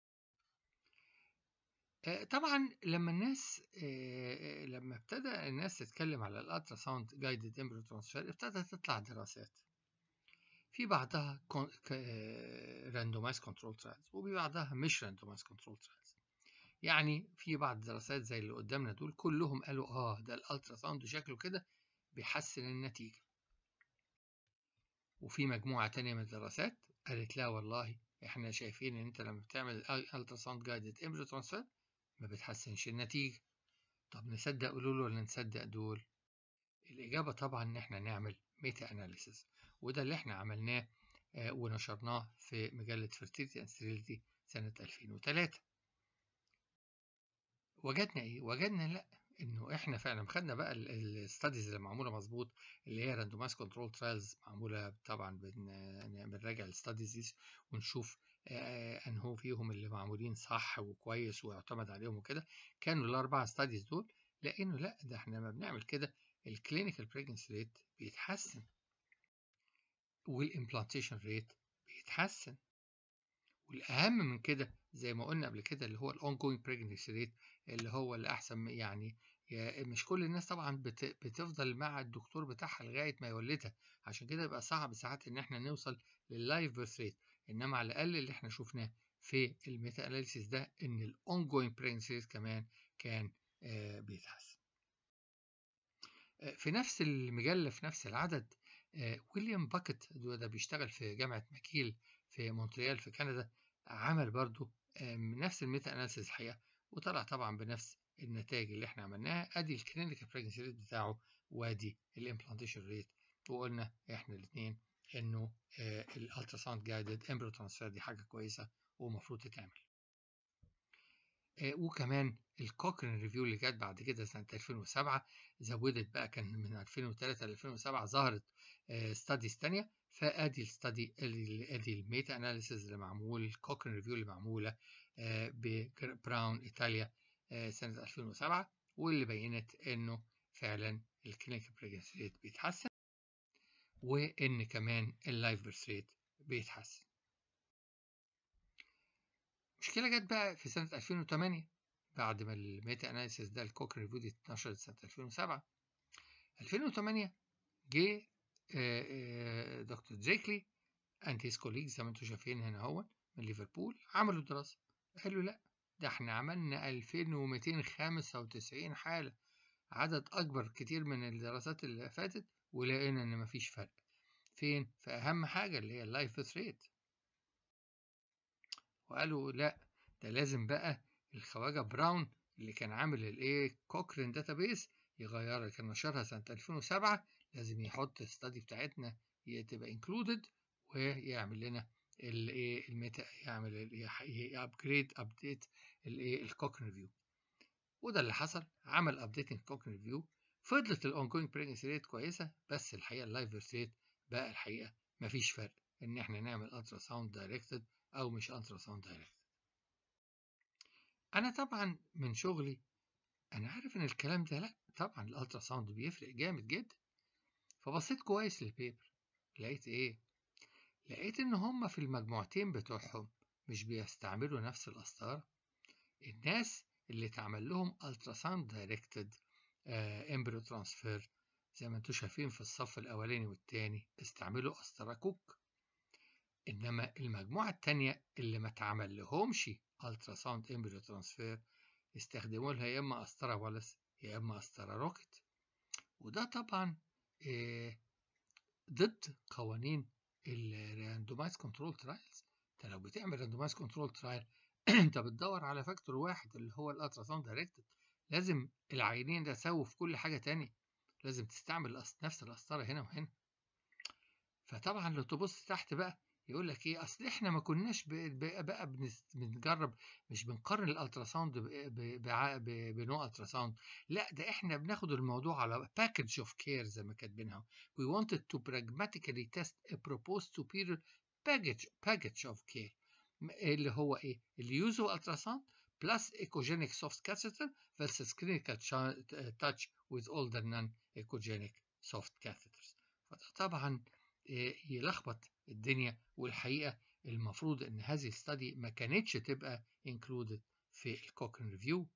طبعا لما الناس لما ابتدى الناس تتكلم على الالترا ساوند جايدد امبريو ترانسفير ابتدت تطلع دراسات في بعضها راندومايز كنترول ترايلز وفي بعضها مش راندومايز كنترول ترايلز يعني في بعض الدراسات زي اللي قدامنا دول كلهم قالوا اه ده الالترا ساوند شكله كده بيحسن النتيجه وفي مجموعه تانية من الدراسات قالت لا والله احنا شايفين ان انت لما بتعمل الترا ساوند جايدد امبريو ترانسفير ما بتحسنش النتيجة طب نصدق دول ولا نصدق دول الإجابة طبعا إن إحنا نعمل ميتا أناليسيس وده اللي إحنا عملناه آه ونشرناه في مجلة Fertility and Sterility سنة 2003 وجدنا إيه؟ وجدنا لأ إنه إحنا فعلا خدنا بقى الستاديز اللي معمولة مظبوط اللي هي راندومايز كنترول ترايلز معمولة طبعا بنراجع الستاديز ونشوف انهو فيهم اللي معمولين صح وكويس ويعتمد عليهم وكده كانوا الاربع ستاديز دول لانه لا ده احنا لما بنعمل كده الكلينيكال بريجنسي ريت بيتحسن والامبلانتيشن ريت بيتحسن والاهم من كده زي ما قلنا قبل كده اللي هو الاون جوينج بريجنسي ريت اللي هو اللي احسن يعني مش كل الناس طبعا بتفضل مع الدكتور بتاعها لغايه ما يولدها عشان كده يبقى صعب ساعات ان احنا نوصل لللايف بيرث ريت انما على الاقل اللي احنا شفناه في الميتا اناليسيس ده ان الاون جوينج بريجنسي كمان كان آه بيتحسن آه في نفس المجله في نفس العدد آه ويليام باكت ده بيشتغل في جامعه ماكيل في مونتريال في كندا عمل برضو نفس الميتا اناليسيس الحقيقه وطلع طبعا بنفس النتائج اللي احنا عملناها ادي الكلينيكال بريجنسي ريت بتاعه وادي الامبلانتيشن ريت وقلنا احنا الاثنين انه الالترا ساوند جايدد امبريو ترانسفير دي حاجه كويسه ومفروض تتعمل وكمان الكوكرين ريفيو اللي جت بعد كده سنه 2007 زودت بقى كان من 2003 ل 2007 ظهرت ستاديز تانية فادي الستادي ادي الميتا اناليسيز اللي معمول الكوكرين ريفيو اللي معموله ببراون ايطاليا سنه 2007 واللي بينت انه فعلا الكلينيكال بريجنسي ريت بيتحسن وان كمان اللايف بيرث ريت بيتحسن مشكلة جت بقى في سنة 2008 بعد ما الميتا اناليسيس ده الكوك ريفيو دي اتنشرت سنة 2007 2008 جه دكتور دريكلي اند هيز كوليجز زي ما انتم شايفين هنا هو من ليفربول عملوا دراسة قالوا لا ده احنا عملنا 2295 حالة عدد أكبر كتير من الدراسات اللي فاتت ولقينا إن مفيش فرق فين؟ في أهم حاجة اللي هي اللايف بيرث ريت وقالوا لا ده لازم بقى الخواجة براون اللي كان عامل الايه كوكرين داتابيس يغيرها كان نشرها سنة 2007 لازم يحط الستادي بتاعتنا تبقى انكلودد ويعمل لنا الايه الميتا يعمل ابجريد ابديت الايه الكوكرين ريفيو وده اللي حصل عمل ابديتنج كوكرين ريفيو فضلت الاون جوينج بريجنسي ريت كويسه بس الحقيقه اللايف بيرث ريت بقى الحقيقه مفيش فرق ان احنا نعمل الترا ساوند دايركتد او مش الترا ساوند دايركت انا طبعا من شغلي انا عارف ان الكلام ده لا طبعا الالترا ساوند بيفرق جامد جدا فبصيت كويس للبيبر لقيت ايه لقيت ان هما في المجموعتين بتوعهم مش بيستعملوا نفس القسطرة الناس اللي اتعمل لهم الترا ساوند دايركتد امبريو ترانسفير زي ما انتم شايفين في الصف الاولاني والتاني استعملوا قسطرة كوك انما المجموعة التانية اللي ما اتعمل لهمش الترا ساوند امبريو ترانسفير استخدموا لها يا اما قسطرة والس يا اما قسطرة روكت وده طبعا إيه ضد قوانين الراندومايز كنترول ترايلز انت لو بتعمل راندومايز كنترول ترايل انت بتدور على فاكتور واحد اللي هو الالترا ساوند دايركتد لازم العينين ده يساووا في كل حاجه تانية لازم تستعمل نفس القسطره هنا وهنا فطبعا لو تبص تحت بقى يقول لك ايه اصل احنا ما كناش بقى بنجرب مش بنقارن الالترا ساوند بنوع الترا ساوند لا ده احنا بناخد الموضوع على باكج اوف كير زي ما كاتبينها we wanted to pragmatically test a proposed superior package package of care اللي هو ايه اللي يوزو الترا ساوند plus echogenic soft catheter versus clinical touch with older non-echogenic soft catheters فده طبعا يلخبط الدنيا والحقيقة المفروض ان هذه الستادي ما كانتش تبقى included في الكوكن ريفيو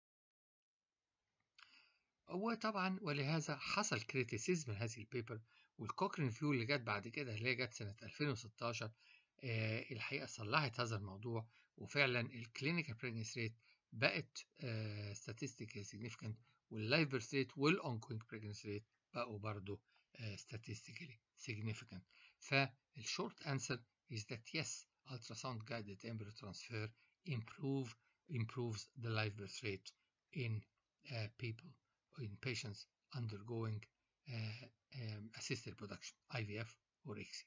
وطبعا ولهذا حصل كريتيسيزم من هذه البيبر والكوكن ريفيو اللي جت بعد كده اللي هي جت سنة 2016 آه الحقيقة صلحت هذا الموضوع وفعلا الكلينيكال بريجنسي ريت بقت آه statistically significant واللايف بيرث ريت والاونكوينج بريجنسي ريت بقوا برضه آه statistically significant فالشورت answer is that yes ultrasound guided embryo transfer improve improves the live birth rate in uh, people in patients undergoing uh, um, assisted production IVF or ICSI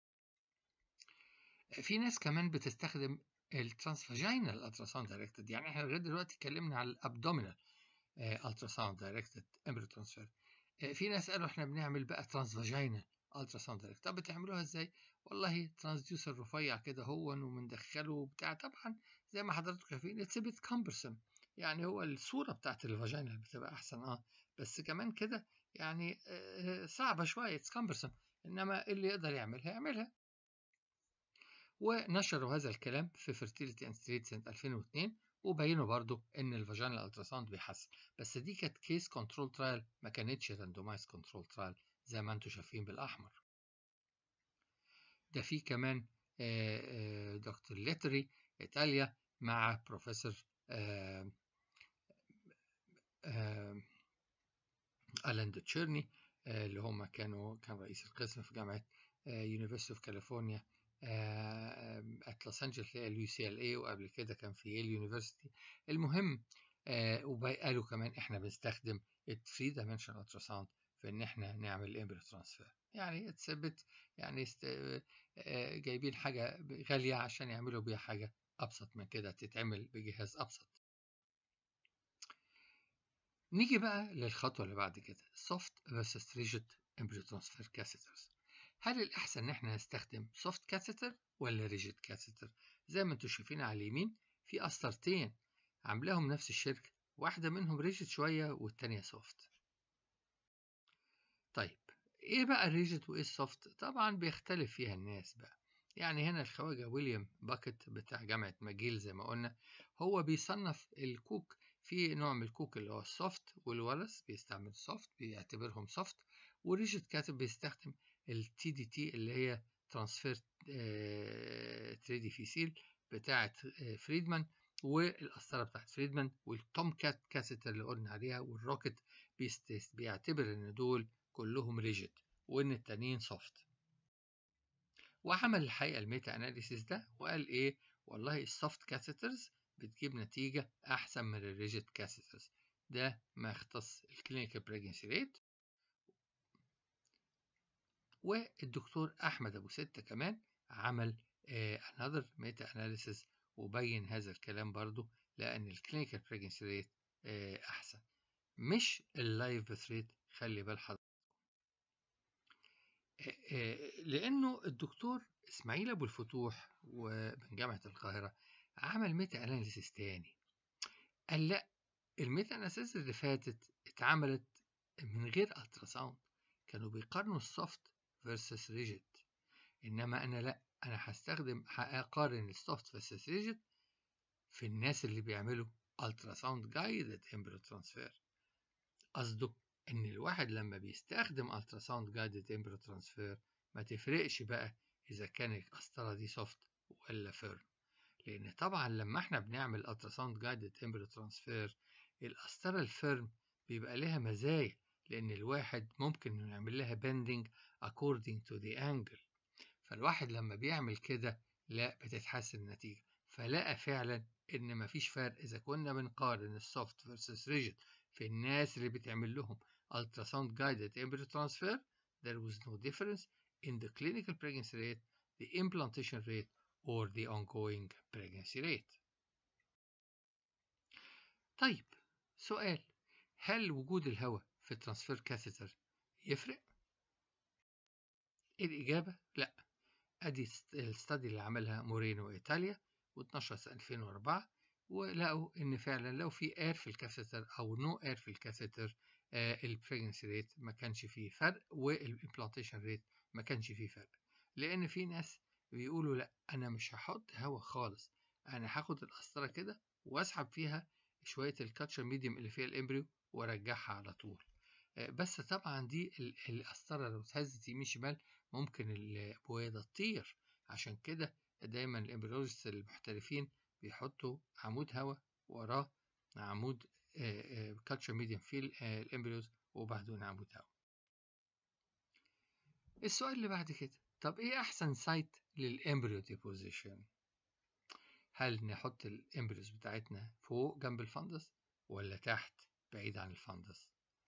في ناس كمان بتستخدم الترانسفاجينال التراساوند دايركتد يعني احنا لغايه دلوقتي اتكلمنا على الابدومينال التراساوند دايركتد امبريو ترانسفير في ناس قالوا احنا بنعمل بقى ترانسفاجينال التراساوند دايركت طب بتعملوها ازاي والله ترانسديوسر رفيع كده هو وبندخله وبتاع طبعا زي ما حضراتكم شايفين اتس بيت كامبرسم يعني هو الصوره بتاعت الفاجينا بتبقى احسن اه بس كمان كده يعني آه صعبه شويه اتس كامبرسم انما اللي يقدر يعملها يعملها ونشروا هذا الكلام في فيرتيليتي اند ستريت سنه 2002 وبينوا برضو ان الفاجينال التراساوند بيحسن بس دي كانت كيس كنترول ترايل ما كانتش راندومايز كنترول ترايل زي ما انتم شايفين بالاحمر ده في كمان دكتور ليتري ايطاليا مع بروفيسور الان تشيرني اللي هم كانوا كان رئيس القسم في جامعه يونيفرسيتي اوف كاليفورنيا ات لوس انجلوس اللي هي اليو سي ال اي وقبل كده كان في ييل يونيفرسيتي المهم وقالوا كمان احنا بنستخدم 3 دايمنشن التراساوند في ان احنا نعمل امبريو ترانسفير يعني اتثبت يعني است... جايبين حاجه غاليه عشان يعملوا بيها حاجه ابسط من كده تتعمل بجهاز ابسط نيجي بقى للخطوه اللي بعد كده soft versus rigid embryo transfer catheters هل الأحسن إن إحنا نستخدم soft catheter ولا rigid catheter؟ زي ما أنتم شايفين على اليمين في قسطرتين عاملاهم نفس الشركة واحدة منهم ريجيد شوية والتانية soft. طيب إيه بقى الريجيد وإيه السوفت؟ طبعا بيختلف فيها الناس بقى. يعني هنا الخواجة ويليام باكت بتاع جامعة ماجيل زي ما قلنا هو بيصنف الكوك في نوع من الكوك اللي هو السوفت والولس بيستعمل سوفت بيعتبرهم سوفت والريجيد كاتب بيستخدم التي دي تي اللي هي ترانسفير تريدي فيسيل بتاعة فريدمان والقسطرة بتاعت فريدمان والتوم كات كاسيتر اللي قلنا عليها والروكت بيعتبر ان دول كلهم ريجيد وان التانيين سوفت وعمل الحقيقة الميتا اناليسيس ده وقال ايه والله السوفت كاسيترز بتجيب نتيجة أحسن من الريجيد كاسيترز ده ما يختص الكلينيكال بريجنسي ريت والدكتور أحمد أبو ستة كمان عمل another meta analysis وبين هذا الكلام برضو لأن الكلينيكال بريجنسي ريت أحسن مش اللايف بث ريت خلي بال حضرتك لأنه الدكتور إسماعيل أبو الفتوح ومن جامعة القاهرة عمل ميتا أناليسيس تاني قال لأ الميتا أناليسيس اللي فاتت اتعملت من غير ألتراساوند كانوا بيقارنوا السوفت versus ريجيد إنما أنا لأ أنا هستخدم هقارن السوفت versus ريجيد في الناس اللي بيعملوا ألتراساوند جايدد امبريو ترانسفير قصده إن الواحد لما بيستخدم ألتراساوند جايدد امبريو ترانسفير ما تفرقش بقى إذا كان القسطرة دي سوفت ولا فيرم لأن طبعا لما احنا بنعمل ألتراساوند جايدد امبريو ترانسفير القسطرة الفيرم بيبقى لها مزايا لأن الواحد ممكن نعمل لها bending according to the angle فالواحد لما بيعمل كده لا بتتحسن النتيجة فلقى فعلا إن مفيش فرق إذا كنا بنقارن السوفت versus rigid في الناس اللي بتعمل لهم ultrasound guided embryo transfer there was no difference in the clinical pregnancy rate, the implantation rate, or the ongoing pregnancy rate. طيب سؤال هل وجود الهواء في الترانسفير كاثيتر يفرق؟ الإجابة لا أدي الستادي اللي عملها مورينو إيطاليا و12 سنة 2004 ولقوا إن فعلا لو في اير في الكاثيتر أو نو اير في الكاثيتر البريجنسي ريت ما كانش فيه فرق والإمبلانتيشن ريت ما كانش فيه فرق لأن في ناس بيقولوا لا أنا مش هحط هواء خالص أنا هاخد القسطرة كده وأسحب فيها شوية الكاتشر ميديوم اللي فيها الإمبريو وأرجعها على طول بس طبعا دي القسطرة لو اتهزت يمين شمال ممكن البويضة تطير عشان كده دايما الامبريولوجيست المحترفين بيحطوا عمود هواء وراه عمود كاتشر ميديوم في الامبريوز وبعدين عمود هواء السؤال اللي بعد كده طب ايه احسن سايت للامبريو ديبوزيشن هل نحط الامبريوز بتاعتنا فوق جنب الفندس ولا تحت بعيد عن الفندس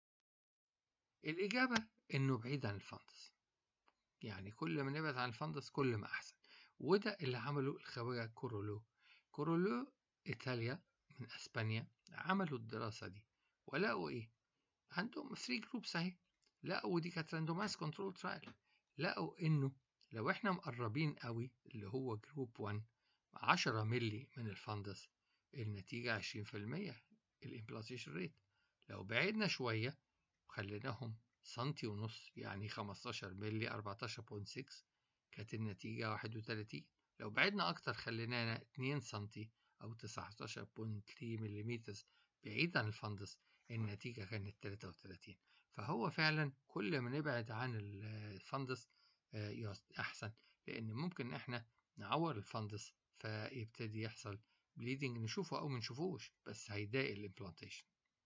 الإجابة إنه بعيد عن الفندس يعني كل ما نبعد عن الفندس كل ما أحسن وده اللي عمله الخواجة كورولو كورولو إيطاليا من أسبانيا عملوا الدراسة دي ولقوا إيه عندهم 3 جروبس أهي لقوا دي كانت راندومايز كنترول ترايل لقوا إنه لو إحنا مقربين قوي اللي هو جروب 1 10 ملي من الفندس النتيجة 20% الامبلانتيشن ريت لو بعدنا شوية وخليناهم سنتي ونص يعني 15 ملي 14.6 كانت النتيجة 31 لو بعدنا أكتر خلينانا 2 سنتي أو 19.3 ملم بعيد عن الفندس النتيجة كانت 33 فهو فعلا كل ما نبعد عن الفندس أحسن لأن ممكن إحنا نعور الفندس فيبتدي يحصل بليدنج نشوفه أو منشوفوش بس هيضايق الامبلانتيشن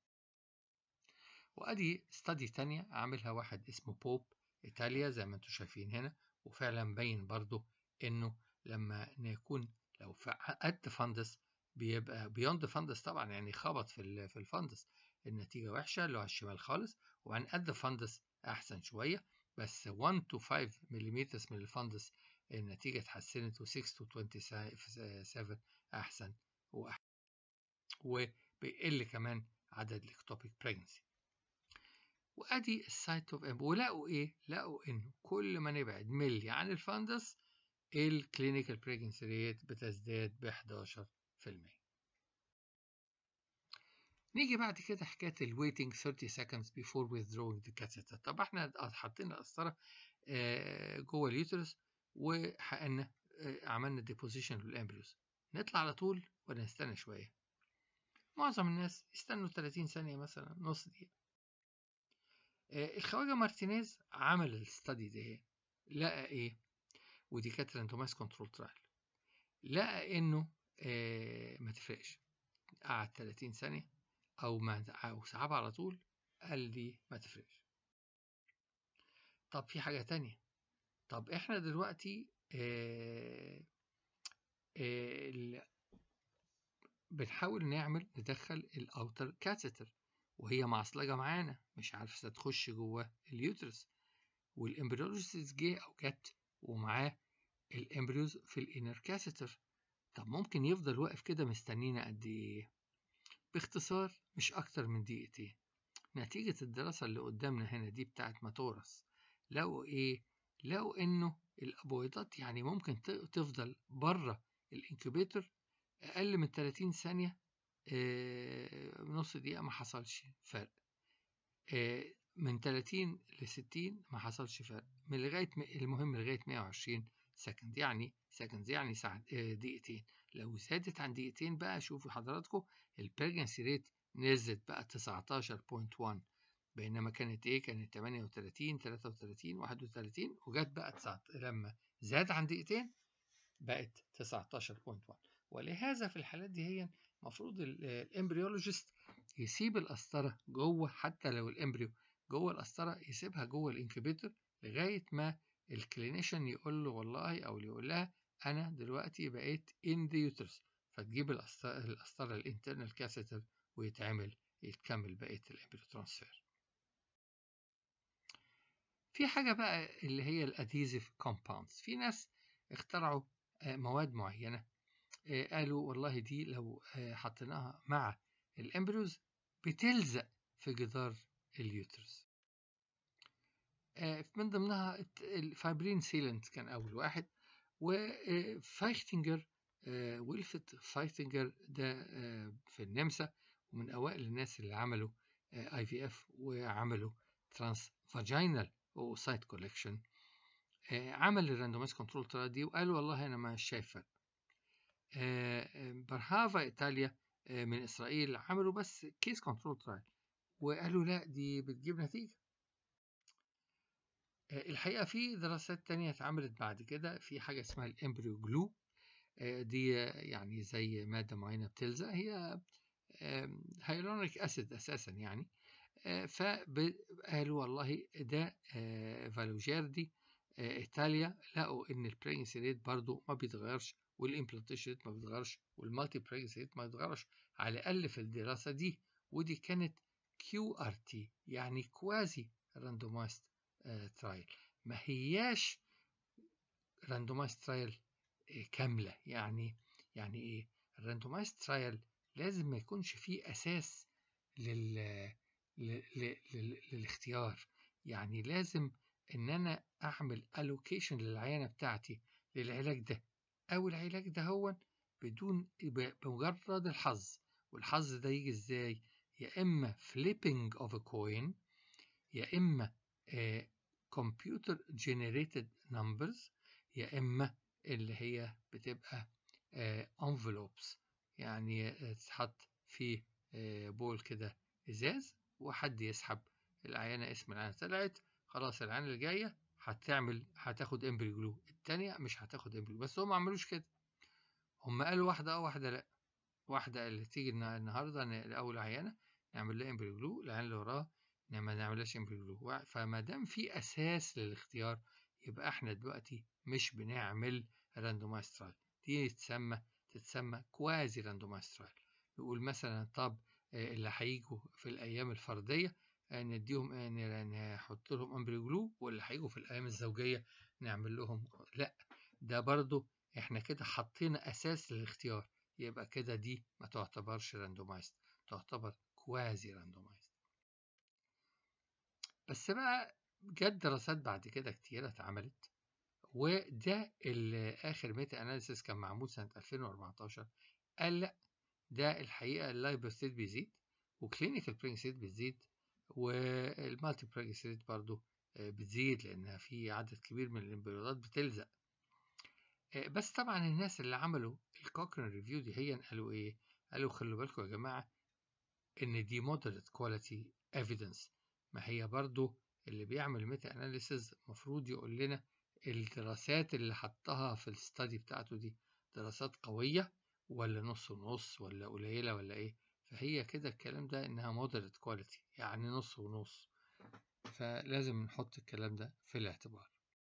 وأدي ستادي تانية عاملها واحد اسمه بوب إيطاليا زي ما انتم شايفين هنا وفعلا مبين برضو إنه لما نكون لو قد فندس بيبقى بيوند فندس طبعا يعني خبط في في الفندس النتيجة وحشة اللي هو على الشمال خالص وعن قد فندس أحسن شوية بس 1 to 5 ملم من الفندس النتيجة اتحسنت و 6 to 27 أحسن وأحسن وبيقل كمان عدد الإكتوبيك بريجنسي وادي السايت اوف ام ولقوا ايه لقوا انه كل ما نبعد ملي عن الفندس الكلينيكال بريجنسي ريت بتزداد ب 11% نيجي بعد كده حكايه الويتنج 30 seconds before withdrawing the catheter طب احنا حاطين القسطره جوه اليوترس وحقنا عملنا ديبوزيشن للامبريوز نطلع على طول ولا نستنى شويه معظم الناس يستنوا 30 ثانيه مثلا نص دقيقه الخواجة مارتينيز عمل الستادي دي لقى ايه ودي كانت راندومايز كنترول ترايل لقى انه آه ما تفرقش قعد 30 ثانية او ما او سحبها على طول قال لي ما تفرقش طب في حاجة تانية طب احنا دلوقتي آه آه بنحاول نعمل ندخل الاوتر كاتيتر وهي معصلجة معانا مش عارفة تخش جوه اليوترس والامبريولوجيست جه أو جت ومعاه الامبريوز في الانر كاثيتر طب ممكن يفضل واقف كده مستنينا قد ايه باختصار مش أكتر من دقيقتين نتيجة الدراسة اللي قدامنا هنا دي بتاعت ماتورس لقوا ايه لقوا انه الابويضات يعني ممكن تفضل بره الانكوبيتور اقل من 30 ثانيه نص دقيقه ما حصلش فرق من 30 ل 60 ما حصلش فرق من لغايه المهم لغايه 120 سكند يعني سكند يعني ساعة دقيقتين لو زادت عن دقيقتين بقى شوفوا حضراتكم البريجنسي ريت نزلت بقى 19.1 بينما كانت ايه كانت 38 33 31 وجت بقى 9 لما زاد عن دقيقتين بقت 19.1 ولهذا في الحالات دي هي المفروض الامبريولوجيست يسيب القسطره جوه حتى لو الامبريو جوه القسطره يسيبها جوه الانكوبيتور لغايه ما الكلينيشن يقول له والله او يقول لها انا دلوقتي بقيت ان ذا يوترس فتجيب القسطره الانترنال كاسيتر ويتعمل يتكمل بقيه الامبريو ترانسفير في حاجة بقى اللي هي الاديزيف كومباوندز في ناس اخترعوا مواد معينة قالوا والله دي لو حطيناها مع الامبريوز بتلزق في جدار اليوترس من ضمنها الفايبرين سيلنت كان أول واحد وفايختنجر ويلفت فايختنجر ده في النمسا ومن أوائل الناس اللي عملوا اي في اف وعملوا ترانس فاجينال وسايت كولكشن عمل الراندومايز كنترول ترايل دي وقال والله انا مش شايف فرق برهافا ايطاليا من اسرائيل عملوا بس كيس كنترول ترايل وقالوا لا دي بتجيب نتيجه الحقيقه في دراسات تانية اتعملت بعد كده في حاجه اسمها الامبريو جلو دي يعني زي ماده معينه بتلزق هي هيلورونيك اسيد اساسا يعني فقالوا والله ده فالوجاردي ايطاليا لقوا ان البريجنسي ريت برضو ما بيتغيرش والامبلانتيشن ريت ما بيتغيرش والمالتي بريجنسي ريت ما بيتغيرش على الاقل في الدراسه دي ودي كانت كيو ار تي يعني كوازي راندومايزد ترايل ما هياش راندومايزد ترايل كامله يعني يعني ايه الراندومايزد ترايل لازم ما يكونش فيه اساس لل للاختيار يعني لازم ان انا اعمل الوكيشن للعينه بتاعتي للعلاج ده او العلاج ده هو بدون بمجرد الحظ والحظ ده يجي ازاي يا اما flipping of a coin يا اما computer generated numbers يا اما اللي هي بتبقى envelopes يعني تتحط في بول كده ازاز وحد يسحب العينة اسم العينة طلعت خلاص العينة اللي جاية هتعمل هتاخد امبري جلو التانية مش هتاخد امبري بس هم ما عملوش كده هم قالوا واحدة اه واحدة لا واحدة اللي تيجي النهاردة لأول عينة نعمل لها امبري جلو العينة اللي وراها ما نعملهاش امبري جلو فما دام في أساس للاختيار يبقى احنا دلوقتي مش بنعمل راندومايز ترايل دي تتسمى تتسمى كوازي راندومايز ترايل نقول مثلا طب اللي هيجوا في الايام الفرديه نديهم نحط لهم امبري جلو واللي هيجوا في الايام الزوجيه نعمل لهم لا ده برضو احنا كده حطينا اساس للاختيار يبقى كده دي ما تعتبرش راندومايزد تعتبر كوازي راندومايزد بس بقى جت دراسات بعد كده كتيرة اتعملت وده اخر ميتا اناليسيس كان معمول سنه 2014 قال لا ده الحقيقه اللايبوستيت بيزيد وكلينيكال برينسيت بتزيد والمالتي برينسيت برضو بتزيد لانها في عدد كبير من الامبريولات بتلزق بس طبعا الناس اللي عملوا الكوكرين ريفيو دي هي قالوا ايه قالوا خلوا بالكم يا جماعه ان دي مودريت كواليتي ايفيدنس ما هي برضو اللي بيعمل ميتا اناليسيز المفروض يقول لنا الدراسات اللي حطها في الستادي بتاعته دي دراسات قوية ولا نص ونص ولا قليلة ولا ايه فهي كده الكلام ده انها مودريت كواليتي يعني نص ونص فلازم نحط الكلام ده في الاعتبار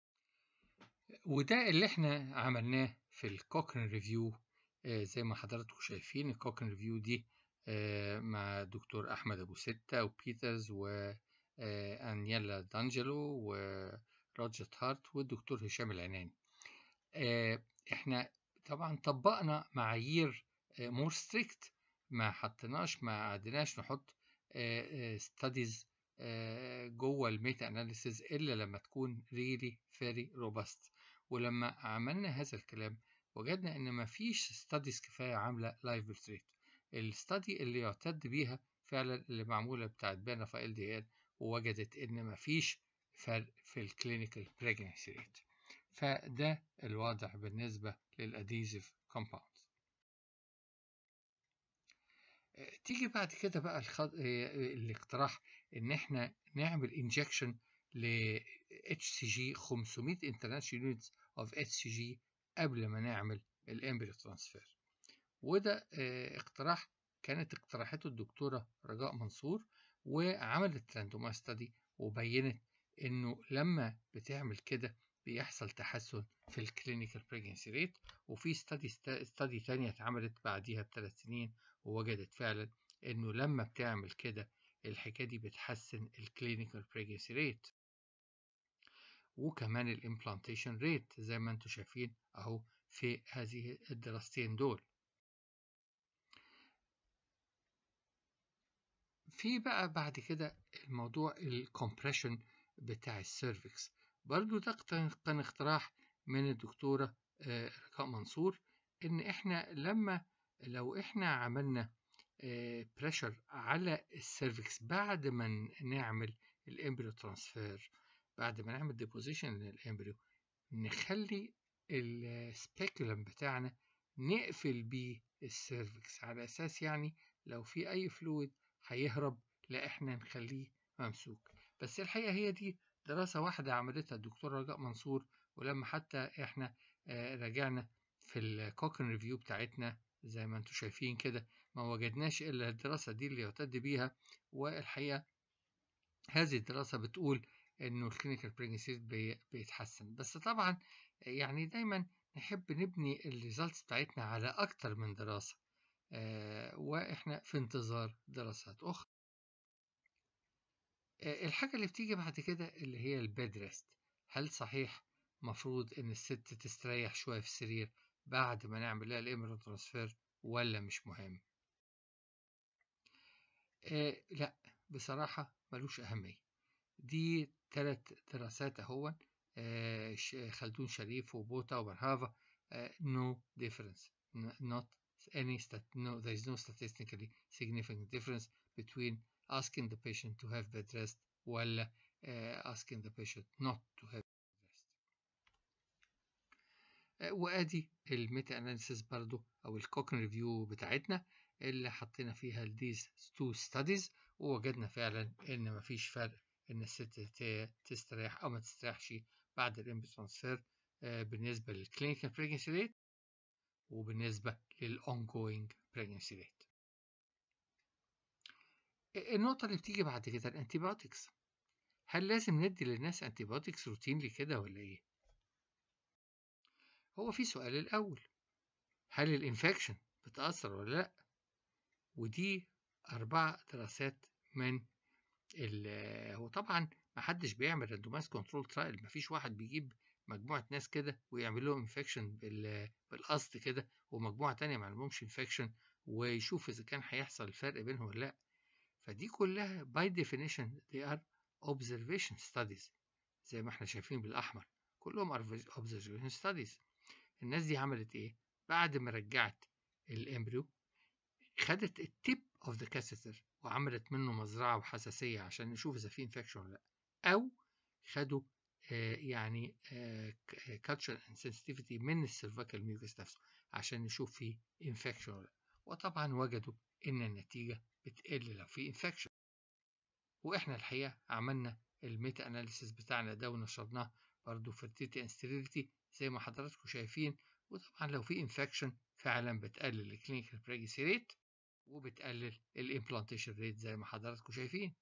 وده اللي احنا عملناه في الكوكرين ريفيو آه زي ما حضراتكم شايفين الكوكرين ريفيو دي آه مع دكتور احمد ابو ستة وبيترز وانيلا دانجلو وروجر هارت والدكتور هشام العناني آه احنا طبعا طبقنا معايير مور ستريكت ما حطيناش ما قعدناش نحط ستاديز جوه الميتا اناليسيز الا لما تكون ريلي فيري روباست ولما عملنا هذا الكلام وجدنا ان مفيش ستاديز كفايه عامله لايف بيرث ريت الستادي اللي يعتد بيها فعلا اللي معموله بتاعت بانا فايل دي ال ووجدت ان مفيش فرق في الكلينيكال بريجنسي ريت فده الوضع بالنسبه للاديزيف كومباوند تيجي بعد كده بقى الخط... الاقتراح ان احنا نعمل انجكشن ل HCG 500 international units of HCG قبل ما نعمل الامبريو ترانسفير وده اقتراح كانت اقترحته الدكتورة رجاء منصور وعملت راندوما ستادي وبينت انه لما بتعمل كده بيحصل تحسن في الكلينيكال بريجنسي ريت وفي ستادي ستادي تانية اتعملت بعديها بثلاث سنين ووجدت فعلا انه لما بتعمل كده الحكايه دي بتحسن الكلينيكال بريجنسي ريت وكمان الامبلانتيشن ريت زي ما انتم شايفين اهو في هذه الدراستين دول في بقى بعد كده الموضوع الكومبريشن بتاع السيرفكس برضو ده كان اقتراح من الدكتورة رجاء منصور ان احنا لما لو احنا عملنا بريشر على السيرفكس بعد ما نعمل الامبريو ترانسفير بعد ما نعمل ديبوزيشن للامبريو نخلي السبيكولم بتاعنا نقفل بيه السيرفكس على اساس يعني لو في اي فلويد هيهرب لا احنا نخليه ممسوك بس الحقيقه هي دي دراسه واحده عملتها الدكتور رجاء منصور ولما حتى احنا راجعنا في الكوكن ريفيو بتاعتنا زي ما انتم شايفين كده ما وجدناش الا الدراسه دي اللي يعتد بيها والحقيقه هذه الدراسه بتقول انه الكلينيكال بريجنسي بيتحسن بس طبعا يعني دايما نحب نبني الريزلتس بتاعتنا على اكتر من دراسه آه واحنا في انتظار دراسات اخرى آه الحاجه اللي بتيجي بعد كده اللي هي البيد ريست هل صحيح مفروض ان الست تستريح شويه في السرير بعد ما نعمل لها الامرو ترانسفير ولا مش مهم آه لا بصراحه ملوش اهميه دي ثلاث دراسات اهو آه خلدون شريف وبوتا وبرهافا آه no difference not any stat no there is no statistically significant difference between asking the patient to have bed rest ولا uh, asking the patient not to have bed rest uh, وادي الميتا اناليسيس برضو او الكوكن ريفيو بتاعتنا اللي حطينا فيها these two studies ووجدنا فعلا ان مفيش فرق ان الست تستريح او ما تستريحش بعد الامبي ترانسفير بالنسبه للكلينيكال بريجنسي ريت وبالنسبه للاونجوينج بريجنسي ريت النقطه اللي بتيجي بعد كده الانتيبيوتكس هل لازم ندي للناس انتيبيوتكس روتينلي كده ولا ايه هو في سؤال الاول هل الانفكشن بتاثر ولا لا ودي اربع دراسات من هو طبعا ما حدش بيعمل راندومايز كنترول ترايل ما فيش واحد بيجيب مجموعة ناس كده ويعمل لهم انفكشن بالقصد كده ومجموعة تانية ما عندهمش انفكشن ويشوف إذا كان هيحصل الفرق بينهم ولا لأ فدي كلها by definition they are observation studies زي ما احنا شايفين بالأحمر كلهم observation studies الناس دي عملت إيه؟ بعد ما رجعت الإمبريو خدت التيب اوف ذا كاثيتر وعملت منه مزرعه وحساسيه عشان نشوف اذا في انفكشن ولا لا او خدوا آه يعني كالتشر اند سنسيتيفيتي من السيرفيكال ميوكس نفسه عشان نشوف في انفكشن ولا لا وطبعا وجدوا ان النتيجه بتقل لو في انفكشن واحنا الحقيقه عملنا الميتا اناليسيس بتاعنا ده ونشرناه برضه فيرتيتي اند ستيريليتي زي ما حضراتكم شايفين وطبعا لو في انفكشن فعلا بتقلل الكلينيكال بريجنسي ريت وبتقلل الامبلانتيشن ريت زي ما حضراتكم شايفين